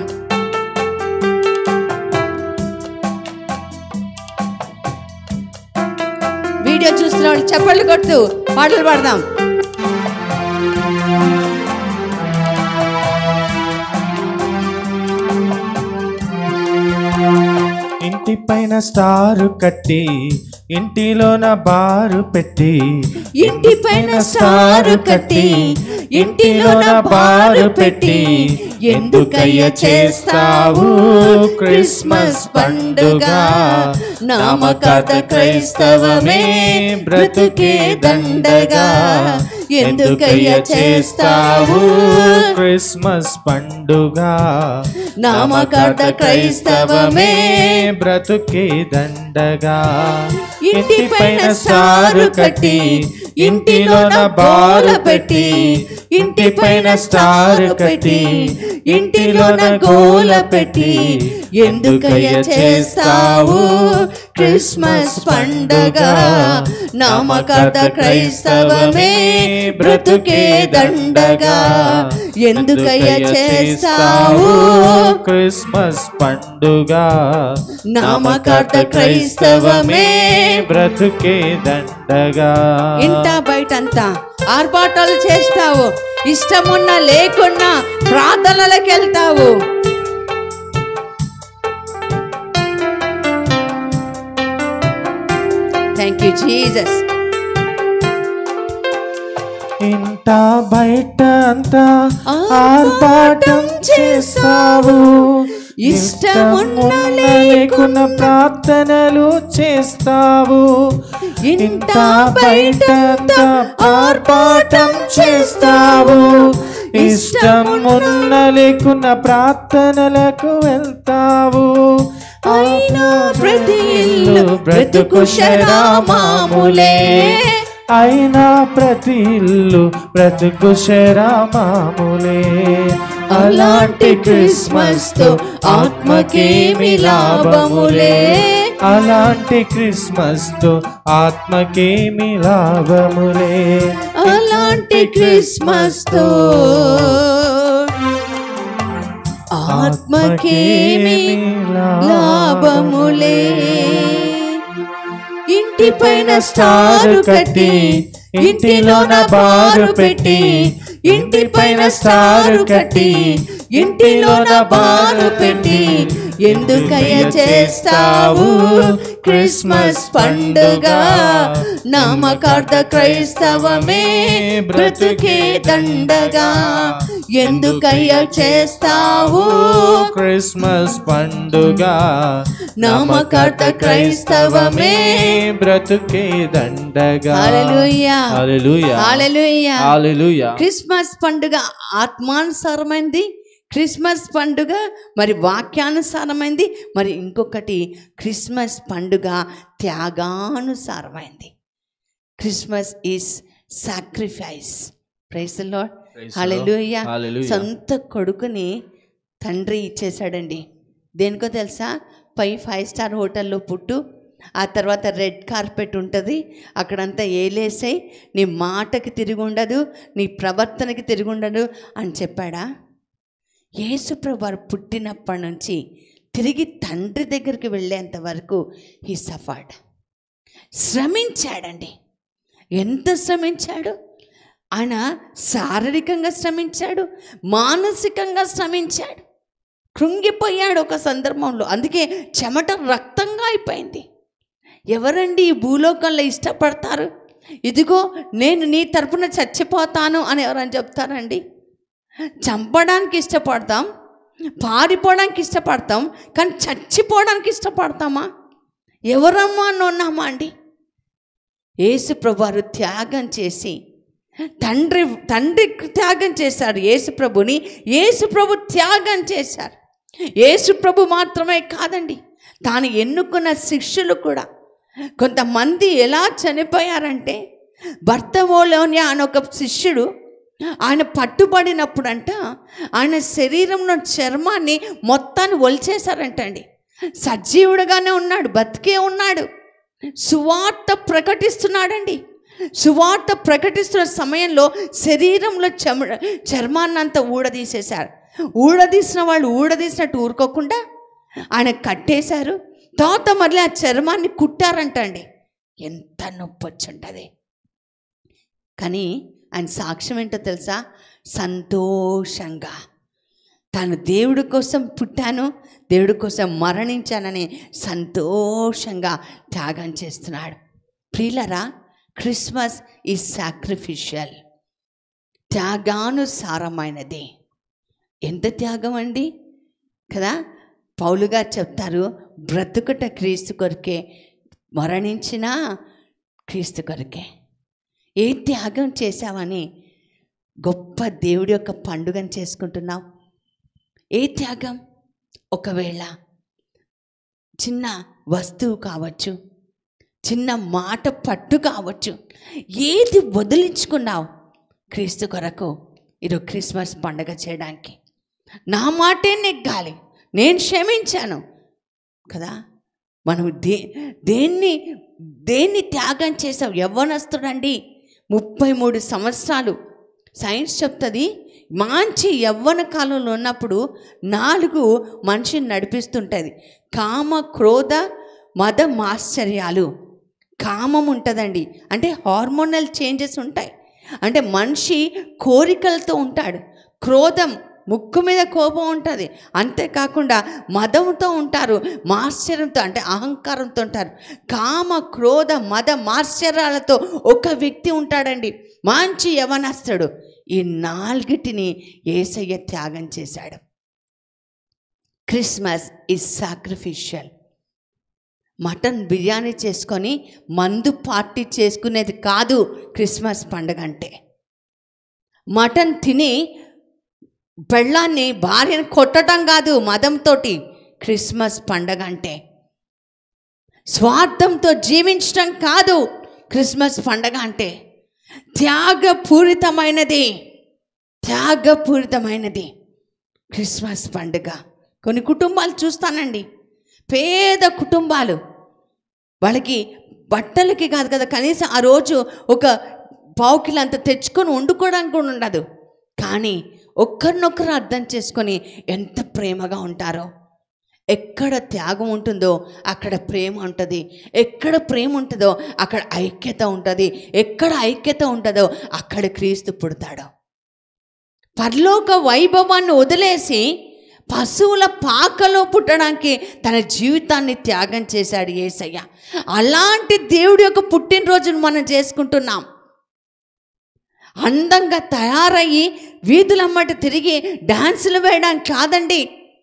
[SPEAKER 1] వీడియో చూస్తున్న వాళ్ళు చప్పట్లు కొడుతూ పాటలు పాడదాం
[SPEAKER 2] ఇంటి పైన స్టారు కట్టి ఇంటిలోన బారు పెట్టి
[SPEAKER 1] ఇంటిపైన స్టారు కట్టి ఇంటిలోన బారు పెట్టి ఎందుకయ్య చేస్తావు క్రిస్మస్ పండుగ నామకథ క్రైస్తవమే బ్రతుకే దండగా ఎందుకయ్య చేస్తావు
[SPEAKER 2] క్రిస్మస్ పండుగ
[SPEAKER 1] నామకథ క్రైస్తవమే
[SPEAKER 2] బ్రతుకే దండగా
[SPEAKER 1] ఇంటిపైన స్టారు కట్టి ఇంటిలోన బాల పెట్టి ఇంటిపైన స్టారు కట్టి ఇంటిలోన గోల పెట్టి ఎందుకయ్య చేస్తావు క్రిస్మస్ పండగ నామకథ క్రైస్తవమే బ్రతుకే దండగా ఎందుకయ్య చేస్తావు
[SPEAKER 2] క్రిస్మస్ పండుగ
[SPEAKER 1] నామకర్త క్రైస్తవమే
[SPEAKER 2] బ్రతుకే దండగా
[SPEAKER 1] ఇంట బయటంతా ఆర్భాటాలు చేస్తావు ఇష్టమున్నా లేకున్నా ప్రార్థనలకు వెళ్తావు థ్యాంక్ యూ జీసస్
[SPEAKER 2] ఇంట బయట అంతా ఆర్భాటం చేస్తావు
[SPEAKER 1] ఇష్టమున్న
[SPEAKER 2] లేకున్న ప్రార్థనలు చేస్తావు
[SPEAKER 1] ఇంట బయట అంతా ఆర్భాటం చేస్తావు
[SPEAKER 2] ఇష్టం ఉన్న లేకున్న ప్రార్థనలకు వెళ్తావు
[SPEAKER 1] అయినా ప్రతి ఇల్లు బ్రతుకు శరామాములే
[SPEAKER 2] అయినా ప్రతి ఇల్లు బ్రతుకు శరామాములే
[SPEAKER 1] అలాంటి క్రిస్మస్ తో ఆత్మకేమి లాభములే
[SPEAKER 2] అలాంటి క్రిస్మస్ తో ఆత్మకేమి లాభములే
[SPEAKER 1] అలాంటి క్రిస్మస్ తో ఆత్మకేమి లాభములే ఇంటి పైన స్టారు కట్టి ఇంటిలోన బారు పెట్టి ఇంటి పైన స్టారు కట్టి ఇంటిలోన బారు పెట్టి ఎందుకయ్య చేస్తావు క్రిస్మస్ పండుగ నామకార్థ క్రైస్తవమే బ్రతుకే దండగా ఎందుకయ్య చేస్తావు
[SPEAKER 2] క్రిస్మస్ పండుగ
[SPEAKER 1] నామకర్త క్రైస్తవమే
[SPEAKER 2] బ్రతుకే దండగా
[SPEAKER 1] హల్లెలూయా
[SPEAKER 2] హల్లెలూయా
[SPEAKER 1] హల్లెలూయా
[SPEAKER 2] హల్లెలూయా
[SPEAKER 1] క్రిస్మస్ పండుగ ఆత్మానుసారమైంది క్రిస్మస్ పండుగ మరి వాక్యానుసారమైంది మరి ఇంకొకటి క్రిస్మస్ పండుగ త్యాగానుసారమైంది Christmas is sacrifice price lord
[SPEAKER 2] Praise the Lord.
[SPEAKER 1] Hallelujah
[SPEAKER 2] Hallelujah.
[SPEAKER 1] సొంత కొడుకుని తండ్రి ఇచ్చేశాడండి దేనికో తెలుసా పై ఫైవ్ స్టార్ హోటల్లో పుట్టు ఆ తర్వాత రెడ్ కార్పెట్ ఉంటుంది అక్కడంతా ఏలేసాయి నీ మాటకి తిరిగి ఉండదు నీ ప్రవర్తనకి తిరిగి ఉండదు అని చెప్పాడా యేసుప్రభు వారు పుట్టినప్పటి నుంచి తిరిగి తండ్రి దగ్గరికి వెళ్ళేంత వరకు హీ సఫర్డ్ శ్రమించాడండి ఎంత శ్రమించాడు ఆయన శారీరకంగా శ్రమించాడు మానసికంగా శ్రమించాడు కృంగిపోయాడు ఒక సందర్భంలో అందుకే చెమట రక్తంగా అయిపోయింది ఎవరండి ఈ భూలోకంలో ఇష్టపడతారు ఇదిగో నేను నీ తరపున చచ్చిపోతాను అని ఎవరని చెప్తారండి చంపడానికి ఇష్టపడతాం పారిపోవడానికి ఇష్టపడతాం కానీ చచ్చిపోవడానికి ఇష్టపడతామా ఎవరమ్మా అని ఉన్నామా అండి యేసు ప్రభువారు త్యాగం చేసి తండ్రి తండ్రి త్యాగం చేశాడు యేసు ప్రభుని యేసు ప్రభు త్యాగం చేశారు యేసు ప్రభు మాత్రమే కాదండి తాను ఎన్నుకున్న శిష్యులు కూడా కొంతమంది ఎలా చనిపోయారంటే భర్తవోలోని ఆయన ఒక శిష్యుడు ఆయన పట్టుబడినప్పుడంట ఆయన శరీరంలో చర్మాన్ని మొత్తాన్ని ఒలిచేశారంటండి సజీవుడుగానే ఉన్నాడు బతికే ఉన్నాడు సువార్త ప్రకటిస్తున్నాడండి సువార్త ప్రకటిస్తున్న సమయంలో శరీరంలో చమ చర్మాన్నంతా ఊడదీసేశారు ఊడదీసిన వాళ్ళు ఊడదీసినట్టు ఊరుకోకుండా ఆయన కట్టేశారు తర్వాత మళ్ళీ ఆ చర్మాన్ని కుట్టారంట అండి ఎంత నొప్పి వచ్చుంటుంది కానీ ఆయన సాక్ష్యం ఏంటో తెలుసా సంతోషంగా తాను దేవుడి కోసం పుట్టాను దేవుడి కోసం మరణించానని సంతోషంగా త్యాగం చేస్తున్నాడు ప్రియులరా క్రిస్మస్ ఈ సాక్రిఫిషియల్ త్యాగానుసారమైనది ఎంత త్యాగం అండి కదా పౌలుగా చెప్తారు బ్రతుకుట క్రీస్తు కొరకే మరణించినా క్రీస్తు కొరకే ఏ త్యాగం చేశావని గొప్ప దేవుడి యొక్క పండుగను చేసుకుంటున్నావు ఏ త్యాగం ఒకవేళ చిన్న వస్తువు కావచ్చు చిన్న మాట పట్టు కావచ్చు ఏది వదిలించుకున్నావు క్రీస్తు కొరకు ఈరోజు క్రిస్మస్ పండగ చేయడానికి నా మాటే నెగ్గాలి నేను క్షమించాను కదా మనం దే దేన్ని దేన్ని త్యాగం చేసావు యవ్వనస్తుడండి ముప్పై మూడు సంవత్సరాలు సైన్స్ చెప్తుంది మంచి యవ్వన కాలంలో ఉన్నప్పుడు నాలుగు మనిషిని నడిపిస్తుంటుంది కామ క్రోధ మద మాశ్చర్యాలు కామం ఉంటుందండి అంటే హార్మోనల్ చేంజెస్ ఉంటాయి అంటే మనిషి కోరికలతో ఉంటాడు క్రోధం ముక్కు మీద కోపం ఉంటుంది అంతేకాకుండా మదంతో ఉంటారు మాశ్చర్యంతో అంటే అహంకారంతో ఉంటారు కామ క్రోధ మద మాశ్చర్యాలతో ఒక వ్యక్తి ఉంటాడండి మంచి యవనస్తుడు ఈ నాలుగిటిని ఏసయ్య త్యాగం చేశాడు Christmas is sacrificial mutton biryani చేసుకొని మందు పార్టీ చేసుకునేది కాదు క్రిస్మస్ పండుగ అంటే మటన్ తిని పెళ్ళాన్ని భార్యను కొట్టడం కాదు మదంతో క్రిస్మస్ పండగ అంటే స్వార్థంతో జీవించడం కాదు క్రిస్మస్ పండగ అంటే త్యాగపూరితమైనది త్యాగపూరితమైనది క్రిస్మస్ పండుగ కొన్ని కుటుంబాలు చూస్తానండి పేద కుటుంబాలు వాళ్ళకి బట్టలకి కాదు కదా కనీసం ఆ రోజు ఒక పావు కిలో అంత తెచ్చుకొని వండుకోవడానికి కూడా ఉండదు కానీ ఒక్కరినొక్కరు అర్థం చేసుకొని ఎంత ప్రేమగా ఉంటారో ఎక్కడ త్యాగం ఉంటుందో అక్కడ ప్రేమ ఉంటుంది ఎక్కడ ప్రేమ ఉంటుందో అక్కడ ఐక్యత ఉంటుంది ఎక్కడ ఐక్యత ఉంటుందో అక్కడ క్రీస్తు పుడతాడు పరలోక వైభవాన్ని వదిలేసి పశువుల పాకలో పుట్టడానికి తన జీవితాన్ని త్యాగం చేశాడు ఏసయ్య అలాంటి దేవుడి యొక్క పుట్టినరోజును మనం చేసుకుంటున్నాం అందంగా తయారయ్యి వీధులమ్మట తిరిగి డాన్సులు వేయడానికి కాదండి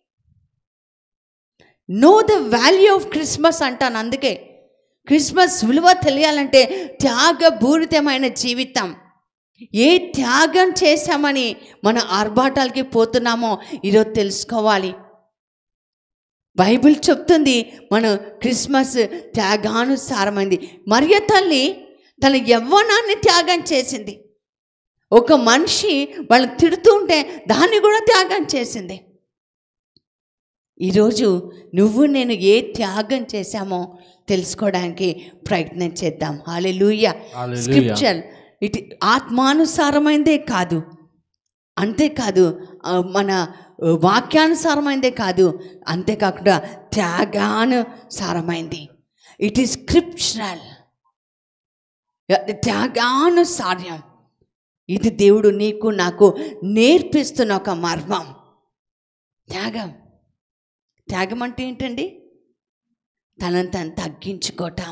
[SPEAKER 1] know the value of Christmas అంటాను అందుకే క్రిస్మస్ విలువ తెలియాలంటే త్యాగపూరితమైన జీవితం ఏ త్యాగం చేశామని మన ఆర్భాటాలకి పోతున్నామో ఈరోజు తెలుసుకోవాలి బైబిల్ చెప్తుంది మన క్రిస్మస్ త్యాగానుసారమైంది మరియ తల్లి తన యవ్వనాన్ని త్యాగం చేసింది ఒక మనిషి వాళ్ళని తిడుతూ ఉంటే దాన్ని కూడా త్యాగం చేసింది ఈరోజు నువ్వు నేను ఏ త్యాగం చేశామో తెలుసుకోవడానికి ప్రయత్నం చేద్దాం హాలెలూయ
[SPEAKER 2] హల్లెలూయా.
[SPEAKER 1] స్క్రిప్చర్ ఇటు ఆత్మానుసారమైందే కాదు అంతేకాదు ఆ, మన ఆ, వాక్యానుసారమైందే కాదు అంతేకాకుండా త్యాగానుసారమైంది ఇట్ ఈస్ స్క్రిప్చరల్ త్యాగానుసార్యం ఇది దేవుడు నీకు నాకు నేర్పిస్తున్న ఒక మర్మం త్యాగం త్యాగం అంటే ఏంటండి తనని తను తగ్గించుకోవటం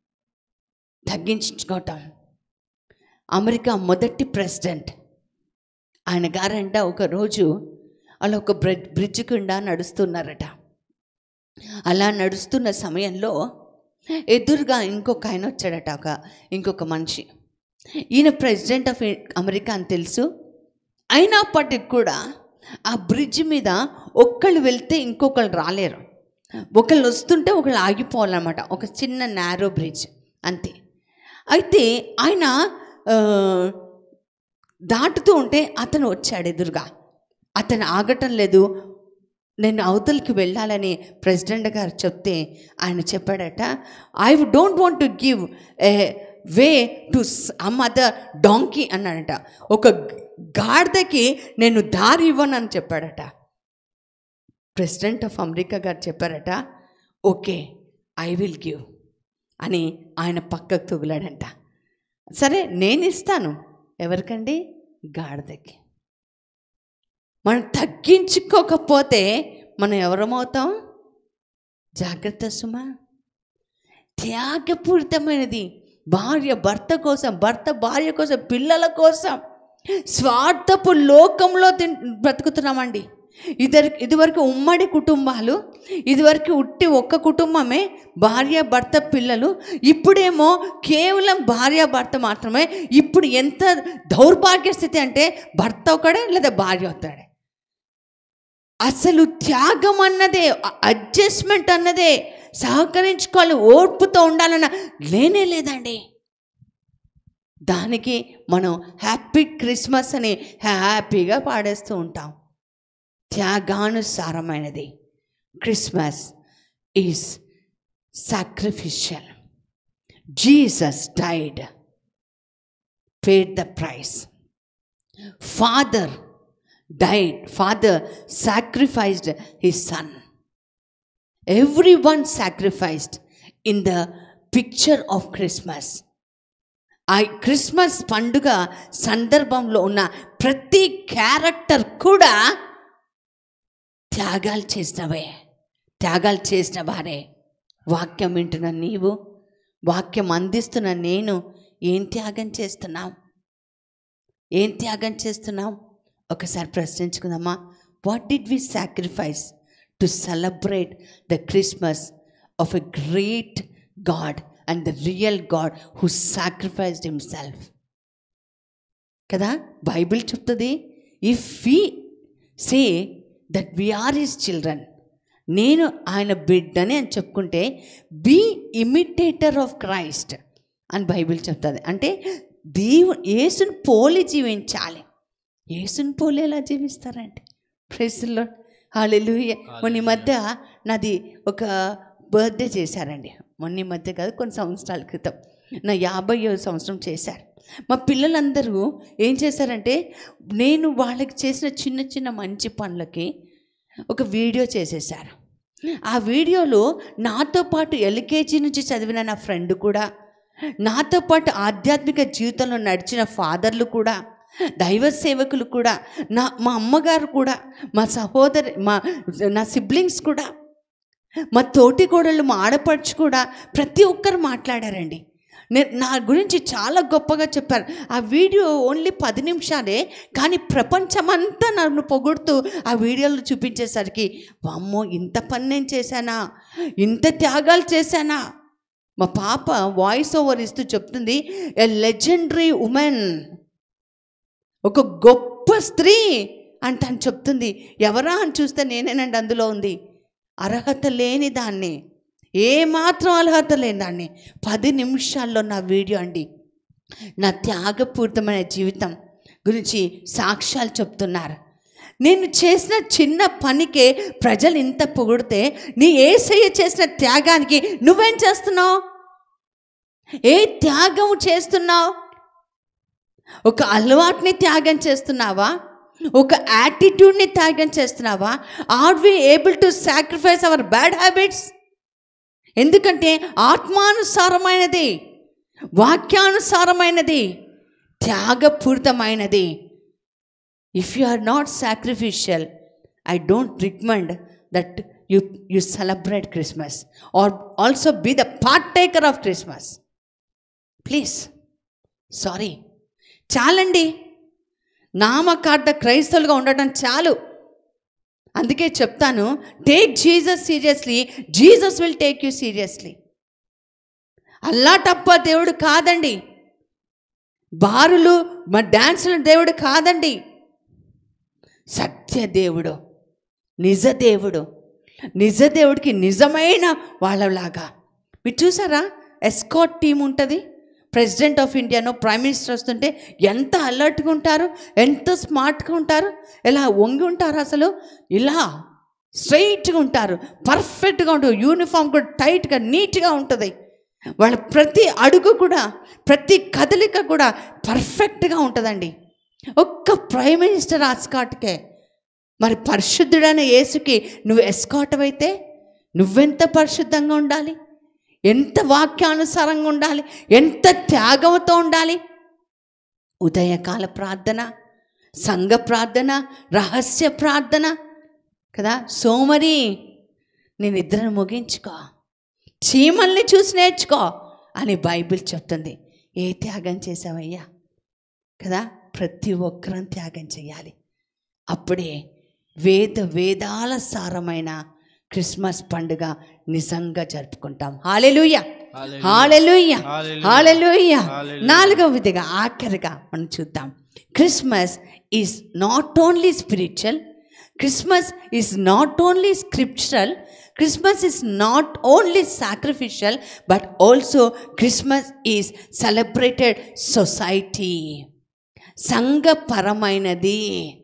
[SPEAKER 1] తగ్గించుకోవటం అమెరికా మొదటి ప్రెసిడెంట్ ఆయన గారంట ఒకరోజు అలా ఒక బ్రిడ్జ్ బ్రిడ్జ్ కింద నడుస్తున్నారట అలా నడుస్తున్న సమయంలో ఎదురుగా ఇంకొక ఆయన వచ్చాడట ఒక ఇంకొక మనిషి ఈయన ప్రెసిడెంట్ ఆఫ్ అమెరికా అని తెలుసు అయినప్పటికి కూడా ఆ బ్రిడ్జ్ మీద ఒక్కళ్ళు వెళ్తే ఇంకొకళ్ళు రాలేరు ఒకళ్ళు వస్తుంటే ఒకళ్ళు ఆగిపోవాలన్నమాట ఒక చిన్న నారో బ్రిడ్జ్ అంతే అయితే ఆయన ఆ, దాటుతూ ఉంటే అతను వచ్చాడు ఎదురుగా అతను ఆగటం లేదు నేను అవతలికి వెళ్ళాలని ప్రెసిడెంట్ గారు చెప్తే ఆయన చెప్పాడట I don't want to give a way to some other donkey అన్నాడట ఒక గాడిదకి నేను దారి ఇవ్వను అని చెప్పాడట ప్రెసిడెంట్ ఆఫ్ అమెరికా గారు చెప్పారట ఓకే ఐ విల్ గివ్ అని ఆయన పక్కకు తొగిలాడంట సరే నేను ఇస్తాను ఎవరికండి గాడిదకి మనం తగ్గించుకోకపోతే మనం ఎవరమవుతాం జాగ్రత్త సుమా త్యాగపూరితమైనది భార్య భర్త కోసం భర్త భార్య కోసం పిల్లల కోసం స్వార్థపు లోకంలో తిన్ బ్రతుకుతున్నామండి ఇద్దరు ఇదివరకు ఉమ్మడి కుటుంబాలు ఇదివరకు ఉట్టి ఒక్క కుటుంబమే భార్య భర్త పిల్లలు ఇప్పుడేమో కేవలం భార్య భర్త మాత్రమే ఇప్పుడు ఎంత దౌర్భాగ్య స్థితి అంటే భర్త ఒకడే లేదా భార్య అవుతాడే అసలు త్యాగం అన్నదే అడ్జస్ట్మెంట్ అన్నదే సహకరించుకోవాలి ఓర్పుతో ఉండాలన్న లేనే లేదండి దానికి మనం హ్యాపీ క్రిస్మస్ అని హ్యాపీగా పాడేస్తూ ఉంటాం త్యాగానుసారమైనది Christmas is sacrificial Jesus died paid the price father died, Father sacrificed his son. Everyone sacrificed in the picture of Christmas. ఆ క్రిస్మస్ పండుగ సందర్భంలో ఉన్న ప్రతి క్యారెక్టర్ కూడా త్యాగాలు చేసినవే త్యాగాలు చేసిన వారే వాక్యం వింటున్న నీవు వాక్యం అందిస్తున్న నేను ఏం త్యాగం చేస్తున్నావు ఏం త్యాగం చేస్తున్నావు ఒకసారి ప్రశ్నించుకుందామా what did we sacrifice to celebrate the Christmas of a great God and the real God who sacrificed himself కదా బైబిల్ చెప్తుంది if we say that we are his children నేను ఆయన బిడ్డని అని చెప్పుకుంటే బీ ఇమిటేటర్ ఆఫ్ క్రైస్ట్ అని Bible చెప్తుంది అంటే దేవు యేసుని పోలి జీవించాలి యేసుని పోలి ఎలా జీవిస్తారంటే ప్రెస్లో హాలెలూయ మొన్న ఈ మధ్య నాది ఒక బర్త్డే చేశారండి మొన్న ఈ మధ్య కాదు కొన్ని సంవత్సరాల క్రితం నా యాభై సంవత్సరం చేశారు మా పిల్లలందరూ ఏం చేశారంటే నేను వాళ్ళకి చేసిన చిన్న చిన్న మంచి పనులకి ఒక వీడియో చేసేసారు ఆ వీడియోలో నాతో పాటు ఎల్కేజీ నుంచి చదివిన నా ఫ్రెండ్ కూడా నాతో పాటు ఆధ్యాత్మిక జీవితంలో నడిచిన ఫాదర్లు కూడా దైవ సేవకులు కూడా నా మా అమ్మగారు కూడా మా సహోదరి మా నా సిబ్లింగ్స్ కూడా మా తోటి కోడళ్ళు మా ఆడపడుచు కూడా ప్రతి ఒక్కరు మాట్లాడారండి నేను నా గురించి చాలా గొప్పగా చెప్పారు ఆ వీడియో ఓన్లీ పది నిమిషాలే కానీ ప్రపంచమంతా నన్ను పొగుడుతూ ఆ వీడియోలు చూపించేసరికి వామ్మో ఇంత పని నేను చేశానా ఇంత త్యాగాలు చేశానా మా పాప వాయిస్ ఓవర్ ఇస్తూ చెప్తుంది ఎ లెజెండరీ ఉమెన్ ఒక గొప్ప స్త్రీ అని తను చెప్తుంది ఎవరా అని చూస్తే నేనేనండి అందులో ఉంది అర్హత లేని దాన్ని ఏమాత్రం అర్హత లేని దాన్ని పది నిమిషాల్లో నా వీడియో అండి నా త్యాగపూరితమైన జీవితం గురించి సాక్ష్యాలు చెప్తున్నారు నేను చేసిన చిన్న పనికే ప్రజలు ఇంత పొగిడితే నీ ఏసయ్య చేసిన త్యాగానికి నువ్వేం చేస్తున్నావు ఏ త్యాగం చేస్తున్నావు ఒక అలవాటుని త్యాగం చేస్తున్నావా ఒక యాటిట్యూడ్ని త్యాగం చేస్తున్నావా are we able to sacrifice our bad habits ఎందుకంటే ఆత్మానుసారమైనది వాక్యానుసారమైనది త్యాగపూరితమైనది if you are not sacrificial I don't recommend that you you celebrate Christmas or also be the part taker of Christmas please sorry చాలండి నామకార్థ క్రైస్తవులుగా ఉండటం చాలు అందుకే చెప్తాను take Jesus seriously Jesus will take you seriously అల్లా తప్ప దేవుడు కాదండి బారులు మా డ్యాన్సుల దేవుడు కాదండి సత్య దేవుడు నిజ దేవుడు నిజ దేవుడికి నిజమైన వాళ్ళలాగా మీరు చూసారా ఎస్కాట్ టీం ఉంటుంది ప్రెసిడెంట్ ఆఫ్ ఇండియానో ప్రైమ్ మినిస్టర్ వస్తుంటే ఎంత అలర్ట్గా ఉంటారు ఎంత స్మార్ట్గా ఉంటారు ఎలా వంగి ఉంటారు అసలు ఇలా స్ట్రైట్గా ఉంటారు పర్ఫెక్ట్గా ఉంటుంది యూనిఫామ్ కూడా టైట్గా నీట్గా ఉంటుంది వాళ్ళ ప్రతి అడుగు కూడా ప్రతి కదలిక కూడా పర్ఫెక్ట్గా ఉంటుందండి ఒక్క ప్రైమ్ మినిస్టర్ ఆస్కాట్కే మరి పరిశుద్ధుడైన యేసుకి నువ్వు ఎస్కాట్ అయితే నువ్వెంత పరిశుద్ధంగా ఉండాలి ఎంత వాక్యానుసారంగా ఉండాలి ఎంత త్యాగంతో ఉండాలి ఉదయకాల ప్రార్థన సంఘ ప్రార్థన రహస్య ప్రార్థన కదా సోమరి నేను ఇద్దరిని ముగించుకో చీమల్ని చూసి నేర్చుకో అని బైబిల్ చెప్తుంది ఏ త్యాగం చేసావయ్యా కదా ప్రతి ఒక్కరం త్యాగం చేయాలి అప్పుడే వేద వేదాల సారమైన క్రిస్మస్ పండుగ నిజంగా జరుపుకుంటాం హాలెలూయ హాలెలూయ హాలెలూయ నాలుగవ విధిగా ఆఖరిగా మనం చూద్దాం Christmas is not only spiritual Christmas is not only scriptural Christmas is not only sacrificial but also Christmas is celebrated society సంఘపరమైనది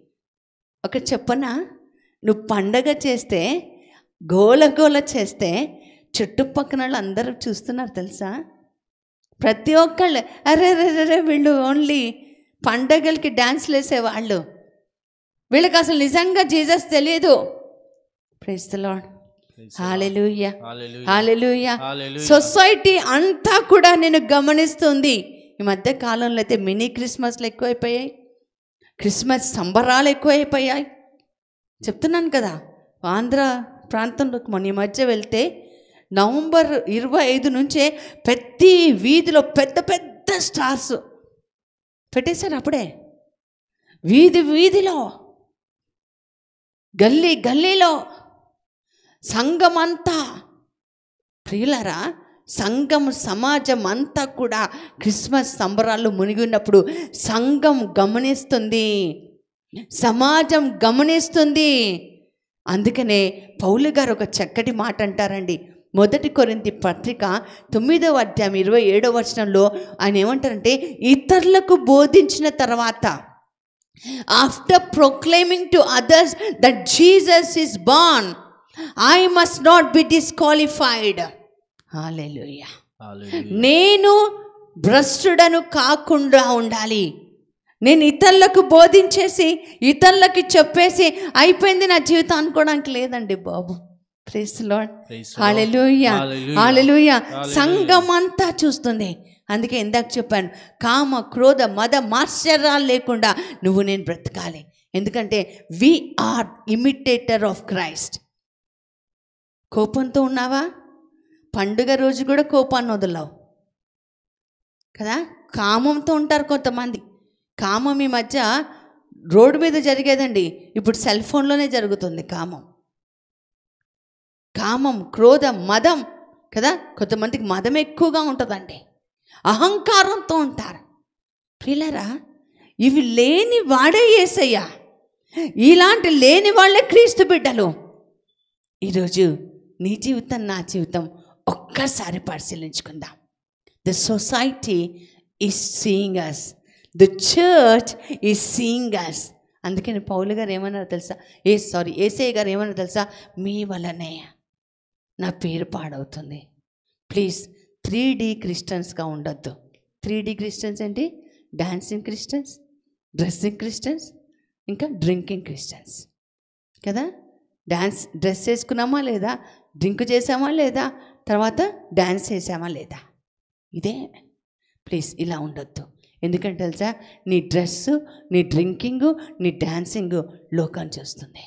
[SPEAKER 1] ఒక చెప్పనా నువ్వు పండగ చేస్తే గోల గోల చేస్తే చుట్టుపక్కల వాళ్ళు అందరూ చూస్తున్నారు తెలుసా ప్రతి ఒక్కళ్ళు అరే అరే అరే వీళ్ళు ఓన్లీ పండగలకి డ్యాన్స్లు వేసేవాళ్ళు వీళ్ళకి అసలు నిజంగా జీసస్ తెలియదు ప్రైస్తలాడ్ హాలెలూయ హాలెలూయ సొసైటీ అంతా కూడా నేను గమనిస్తుంది ఈ మధ్య కాలంలో అయితే మినీ క్రిస్మస్లు ఎక్కువైపోయాయి క్రిస్మస్ సంబరాలు ఎక్కువైపోయాయి చెప్తున్నాను కదా ఆంధ్ర ప్రాంతంలోకి మొన్న ఈ మధ్య వెళ్తే నవంబర్ ఇరవై ఐదు నుంచే ప్రతి వీధిలో పెద్ద పెద్ద స్టార్స్ పెట్టేశారు అప్పుడే వీధి వీధిలో గల్లీ గల్లీలో సంఘమంతా ప్రియులరా సంఘం సమాజం అంతా కూడా క్రిస్మస్ సంబరాల్లో మునిగి ఉన్నప్పుడు సంఘం గమనిస్తుంది సమాజం గమనిస్తుంది అందుకనే పౌలు గారు ఒక చక్కటి మాట అంటారండి మొదటి కొరింతి పత్రిక తొమ్మిదవ అధ్యాయం ఇరవై ఏడవ వచనంలో ఆయన ఏమంటారంటే ఇతరులకు బోధించిన తర్వాత after proclaiming to others that Jesus is born I must not be disqualified hallelujah నేను భ్రష్టుడను కాకుండా ఉండాలి నేను ఇతరులకు బోధించేసి ఇతరులకి చెప్పేసి అయిపోయింది నా జీవితం అనుకోవడానికి లేదండి బాబు ప్రైస్ లార్డ్ హాలెలూయా హాలెలూయా సంఘం అంతా చూస్తుంది అందుకే ఇందాక చెప్పాను కామ క్రోధ మద మాశ్చర్యాలు లేకుండా నువ్వు నేను బ్రతకాలి ఎందుకంటే we are imitator of Christ కోపంతో ఉన్నావా పండుగ రోజు కూడా కోపాన్ని వదలవు కదా కామంతో ఉంటారు కొంతమంది కామం ఈ మధ్య రోడ్డు మీద జరిగేదండి ఇప్పుడు సెల్ ఫోన్లోనే జరుగుతుంది కామం కామం క్రోధం మదం కదా కొంతమందికి మదం ఎక్కువగా ఉంటుందండి అహంకారంతో ఉంటారు ప్రియులరా ఇవి లేని వాడే ఏసయ్యా ఇలాంటి లేని వాళ్ళే క్రీస్తు బిడ్డలు ఈరోజు నీ జీవితం నా జీవితం ఒక్కసారి పరిశీలించుకుందాం the society is seeing us the church is seeing us అందుకని పౌలు గారు ఏమన్నారు తెలుసా ఏ సారీ ఏసఐ గారు ఏమన్నారు తెలుసా మీ వలనే నా పేరు పాడవుతుంది ప్లీజ్ త్రీ డీ క్రిస్టియన్స్గా ఉండొద్దు త్రీ డీ క్రిస్టియన్స్ ఏంటి డాన్సింగ్ క్రిస్టియన్స్ డ్రెస్సింగ్ క్రిస్టియన్స్ ఇంకా డ్రింకింగ్ క్రిస్టియన్స్ కదా డ్యాన్స్ డ్రెస్ వేసుకున్నామా లేదా డ్రింక్ చేసామా లేదా తర్వాత డ్యాన్స్ చేసామా లేదా ఇదే ప్లీజ్ ఇలా ఉండొద్దు ఎందుకంటే తెలుసా నీ డ్రెస్సు నీ డ్రింకింగు నీ డ్యాన్సింగ్ లోకాన్ని చూస్తుంది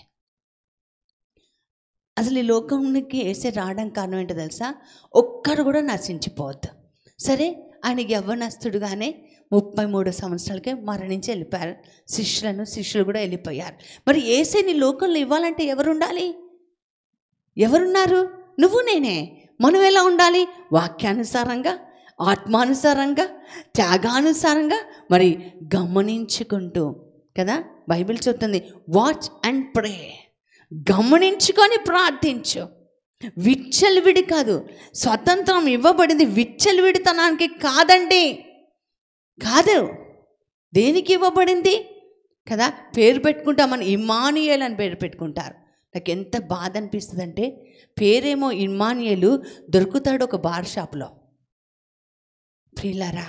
[SPEAKER 1] అసలు ఈ లోకంకి వేసే రావడం కారణం ఏంటో తెలుసా ఒక్కరు కూడా నశించిపోవద్దు సరే ఆయన యవ్వనస్తుడుగానే ముప్పై మూడు సంవత్సరాలకే మరణించి వెళ్ళిపోయారు శిష్యులను శిష్యులు కూడా వెళ్ళిపోయారు మరి ఏసే నీ లోకంలో ఇవ్వాలంటే ఎవరు ఉండాలి ఎవరున్నారు నువ్వు నేనే మనం ఎలా ఉండాలి వాక్యానుసారంగా ఆత్మానుసారంగా త్యాగానుసారంగా మరి గమనించుకుంటూ కదా బైబిల్ చెప్తుంది వాచ్ అండ్ ప్రే గమనించుకొని ప్రార్థించు విచ్చలవిడి కాదు స్వతంత్రం ఇవ్వబడింది విచ్చలవిడితనానికి కాదండి కాదు దేనికి ఇవ్వబడింది కదా పేరు పెట్టుకుంటామని ఇమానియల్ అని పేరు పెట్టుకుంటారు నాకు ఎంత బాధ అనిపిస్తుంది అంటే పేరేమో ఇమానియలు దొరుకుతాడు ఒక బార్ షాప్లో ప్రియులారా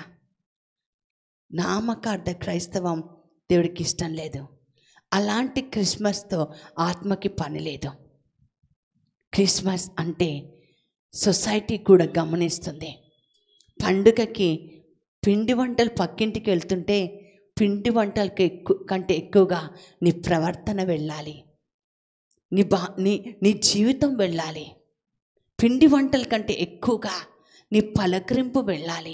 [SPEAKER 1] నామకార్థ క్రైస్తవం దేవుడికి ఇష్టం లేదు అలాంటి క్రిస్మస్తో ఆత్మకి పని లేదు క్రిస్మస్ అంటే సొసైటీ కూడా గమనిస్తుంది పండుగకి పిండి వంటలు పక్కింటికి వెళ్తుంటే పిండి వంటలకి ఎక్కువ కంటే ఎక్కువగా నీ ప్రవర్తన వెళ్ళాలి నీ బా నీ నీ జీవితం వెళ్ళాలి పిండి వంటల కంటే ఎక్కువగా నీ పలకరింపు వెళ్ళాలి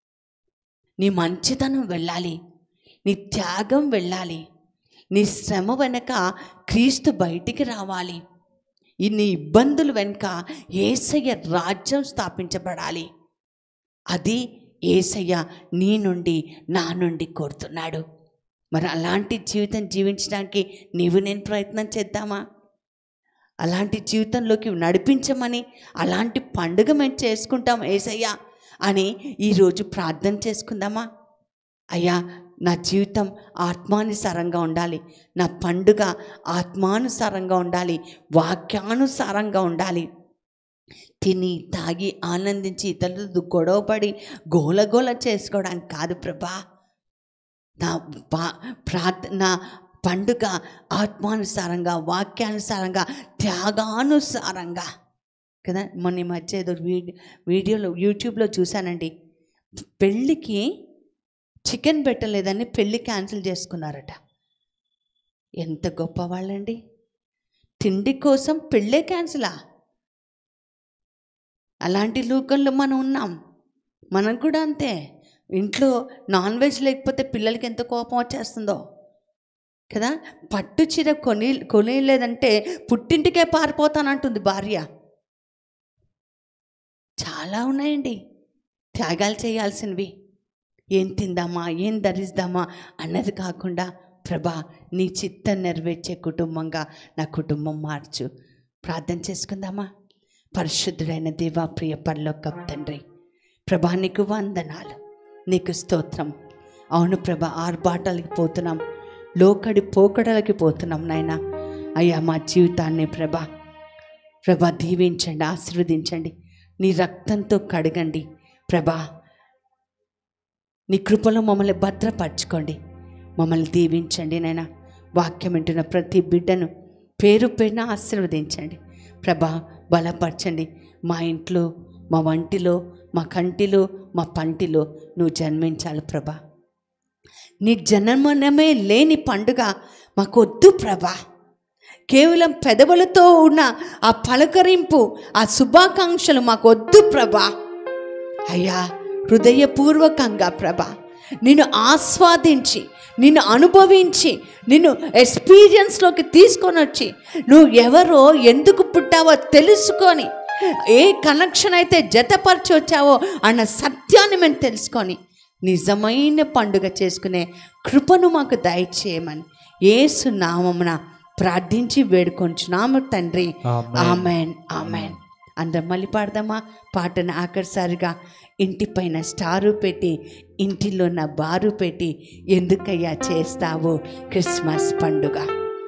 [SPEAKER 1] నీ మంచితనం వెళ్ళాలి నీ త్యాగం వెళ్ళాలి నీ శ్రమ వెనక క్రీస్తు బయటికి రావాలి ఇన్ని ఇబ్బందులు వెనుక ఏసయ్య రాజ్యం స్థాపించబడాలి అది ఏసయ్య నీ నుండి నా నుండి కోరుతున్నాడు మరి అలాంటి జీవితం జీవించడానికి నీవు నేను ప్రయత్నం చేద్దామా అలాంటి జీవితంలోకి నడిపించమని అలాంటి పండుగ మేము చేసుకుంటాం ఏసయ్య అని ఈరోజు ప్రార్థన చేసుకుందామా అయ్యా నా జీవితం ఆత్మానుసారంగా ఉండాలి నా పండుగ ఆత్మానుసారంగా ఉండాలి వాక్యానుసారంగా ఉండాలి తిని తాగి ఆనందించి ఇతరులతో గొడవపడి గోలగోల చేసుకోవడానికి కాదు ప్రభా నా పా ప్రార్థ నా పండుగ ఆత్మానుసారంగా వాక్యానుసారంగా త్యాగానుసారంగా కదా మొన్న ఈ మధ్య ఏదో వీడియో వీడియోలో యూట్యూబ్లో చూశానండి పెళ్ళికి చికెన్ పెట్టలేదని పెళ్ళి క్యాన్సిల్ చేసుకున్నారట ఎంత గొప్ప వాళ్ళండి తిండి కోసం పెళ్ళే క్యాన్సిలా అలాంటి లోకంలో మనం ఉన్నాం మనం కూడా అంతే ఇంట్లో నాన్ వెజ్ లేకపోతే పిల్లలకి ఎంత కోపం వచ్చేస్తుందో కదా పట్టు చీర కొని కొనేయలేదంటే పుట్టింటికే పారిపోతానంటుంది భార్య చాలా ఉన్నాయండి త్యాగాలు చేయాల్సినవి ఏం తిందామా ఏం ధరిద్దామా అన్నది కాకుండా ప్రభా నీ చిత్తం నెరవేర్చే కుటుంబంగా నా కుటుంబం మార్చు ప్రార్థన చేసుకుందామా పరిశుద్ధుడైన దేవా ప్రియ పరలోక తండ్రి ప్రభా నీకు వందనాలు నీకు స్తోత్రం అవును ప్రభా ఆర్భాటాలకి పోతున్నాం లోకడి పోకడలకి పోతున్నాం నాయనా అయ్యా మా జీవితాన్ని ప్రభా ప్రభా దీవించండి ఆశీర్వదించండి నీ రక్తంతో కడగండి ప్రభా నీ కృపలో మమ్మల్ని భద్రపరచుకోండి మమ్మల్ని దీవించండి నాయన వాక్యం వింటున్న ప్రతి బిడ్డను పేరు పేరున ఆశీర్వదించండి ప్రభా బలపరచండి మా ఇంట్లో మా వంటిలో మా కంటిలో మా పంటిలో నువ్వు జన్మించాలి ప్రభా నీ జన్మనమే లేని పండుగ మాకు వద్దు ప్రభా కేవలం పెదవులతో ఉన్న ఆ పలకరింపు ఆ శుభాకాంక్షలు మాకు వద్దు ప్రభా అయ్యా హృదయపూర్వకంగా ప్రభా నిన్ను ఆస్వాదించి నిన్ను అనుభవించి నిన్ను ఎక్స్పీరియన్స్లోకి తీసుకొని వచ్చి నువ్వు ఎవరో ఎందుకు పుట్టావో తెలుసుకొని ఏ కనెక్షన్ అయితే జతపరిచి వచ్చావో అన్న సత్యాన్ని మేము తెలుసుకొని నిజమైన పండుగ చేసుకునే కృపను మాకు దయచేయమని ఏసు నామమున ప్రార్థించి వేడుకొంచున్నాము తండ్రి
[SPEAKER 2] ఆమేన్.
[SPEAKER 1] ఆమెన్ ఆమెన్ అందరం మళ్ళీ పాడదామా పాటను ఆఖరిసారిగా ఇంటిపైన స్టారు పెట్టి ఇంటిలో నా బారు పెట్టి ఎందుకయ్యా చేస్తావు క్రిస్మస్ పండుగ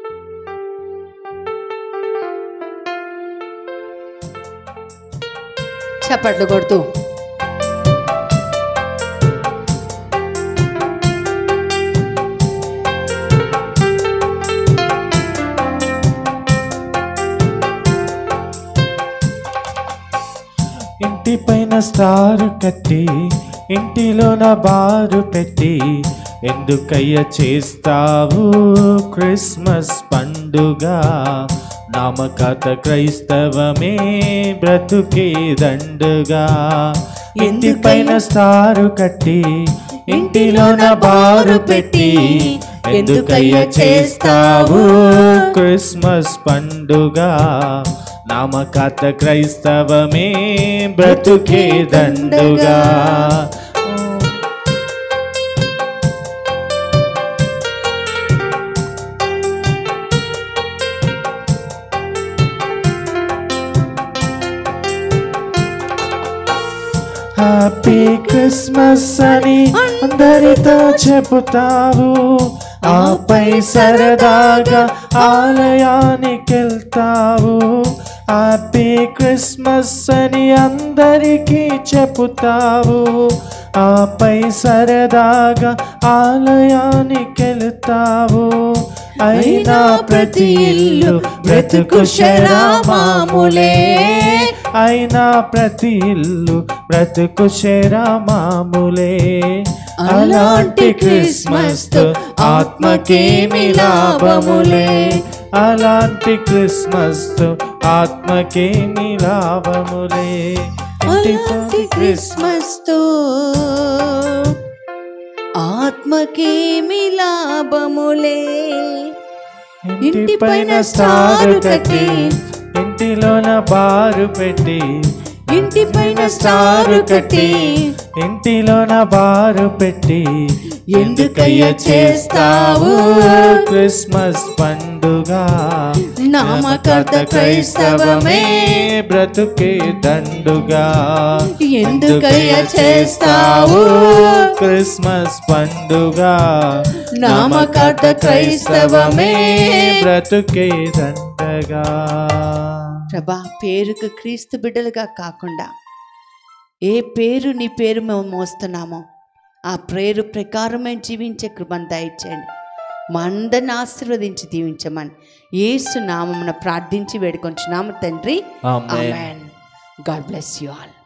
[SPEAKER 1] చప్పట్లు కొడుతూ
[SPEAKER 2] ఇంటి పైన స్టార్ కట్టి ఇంటిలో నా బారు పెట్టి ఎందుకయ్య చేస్తావు క్రిస్మస్ పండుగ నామకత క్రైస్తవమే బ్రతుకే దండుగా ఇంటి పైన స్టారు కట్టి ఇంటిలో నా బారు పెట్టి ఎందుకయ్య చేస్తావు క్రిస్మస్ పండుగ నామకత క్రైస్తవమే బ్రతుకే దండుగా హ్యాపీ క్రిస్మస్ అని అందరితో చెబుతావు ఆపై సరదాగా ఆలయానికి వెళ్తావు హ్యాపీ క్రిస్మస్ అని అందరికీ చెబుతావు ఆపై సరదాగా ఆలయానికి వెళ్తావు అయినా ప్రతి ఇల్లు బ్రతుకు శరామాములే అయినా ప్రతి ఇల్లు బ్రతుకు శరామాములే అలాంటి క్రిస్మస్ తో ఆత్మకేమి లాభములే అలాంటి క్రిస్మస్ తో ఆత్మకేమి లాభములే
[SPEAKER 1] అలాంటి క్రిస్మస్తో ఆత్మకేమి లాభములే
[SPEAKER 2] ఇంటి పైన స్టార్ కట్టి ఇంటిలోన బారు పెట్టి
[SPEAKER 1] ఇంటి పైన స్టారు కట్టి
[SPEAKER 2] ఇంటిలోన బారు పెట్టి
[SPEAKER 1] ఎందుకయ్య చేస్తావు
[SPEAKER 2] క్రిస్మస్ పండుగ
[SPEAKER 1] నామకర్త క్రైస్తవమే
[SPEAKER 2] బ్రతుకే దండుగా
[SPEAKER 1] ఎందుకయ్య చేస్తావు
[SPEAKER 2] క్రిస్మస్ పండుగ
[SPEAKER 1] నామకర్త క్రైస్తవమే
[SPEAKER 2] బ్రతుకే దండగా
[SPEAKER 1] ప్రభా పేరుకు క్రీస్తు బిడ్డలుగా కాకుండా ఏ పేరు నీ పేరు మేము మోస్తున్నామో ఆ పేరు ప్రకారమే జీవించే కృపను దయచేయండి మా అందరిని ఆశీర్వదించి దీవించమని ఏసు నామమున ప్రార్థించి వేడుకొంచున్నాము తండ్రి
[SPEAKER 2] amen
[SPEAKER 1] amen God bless you all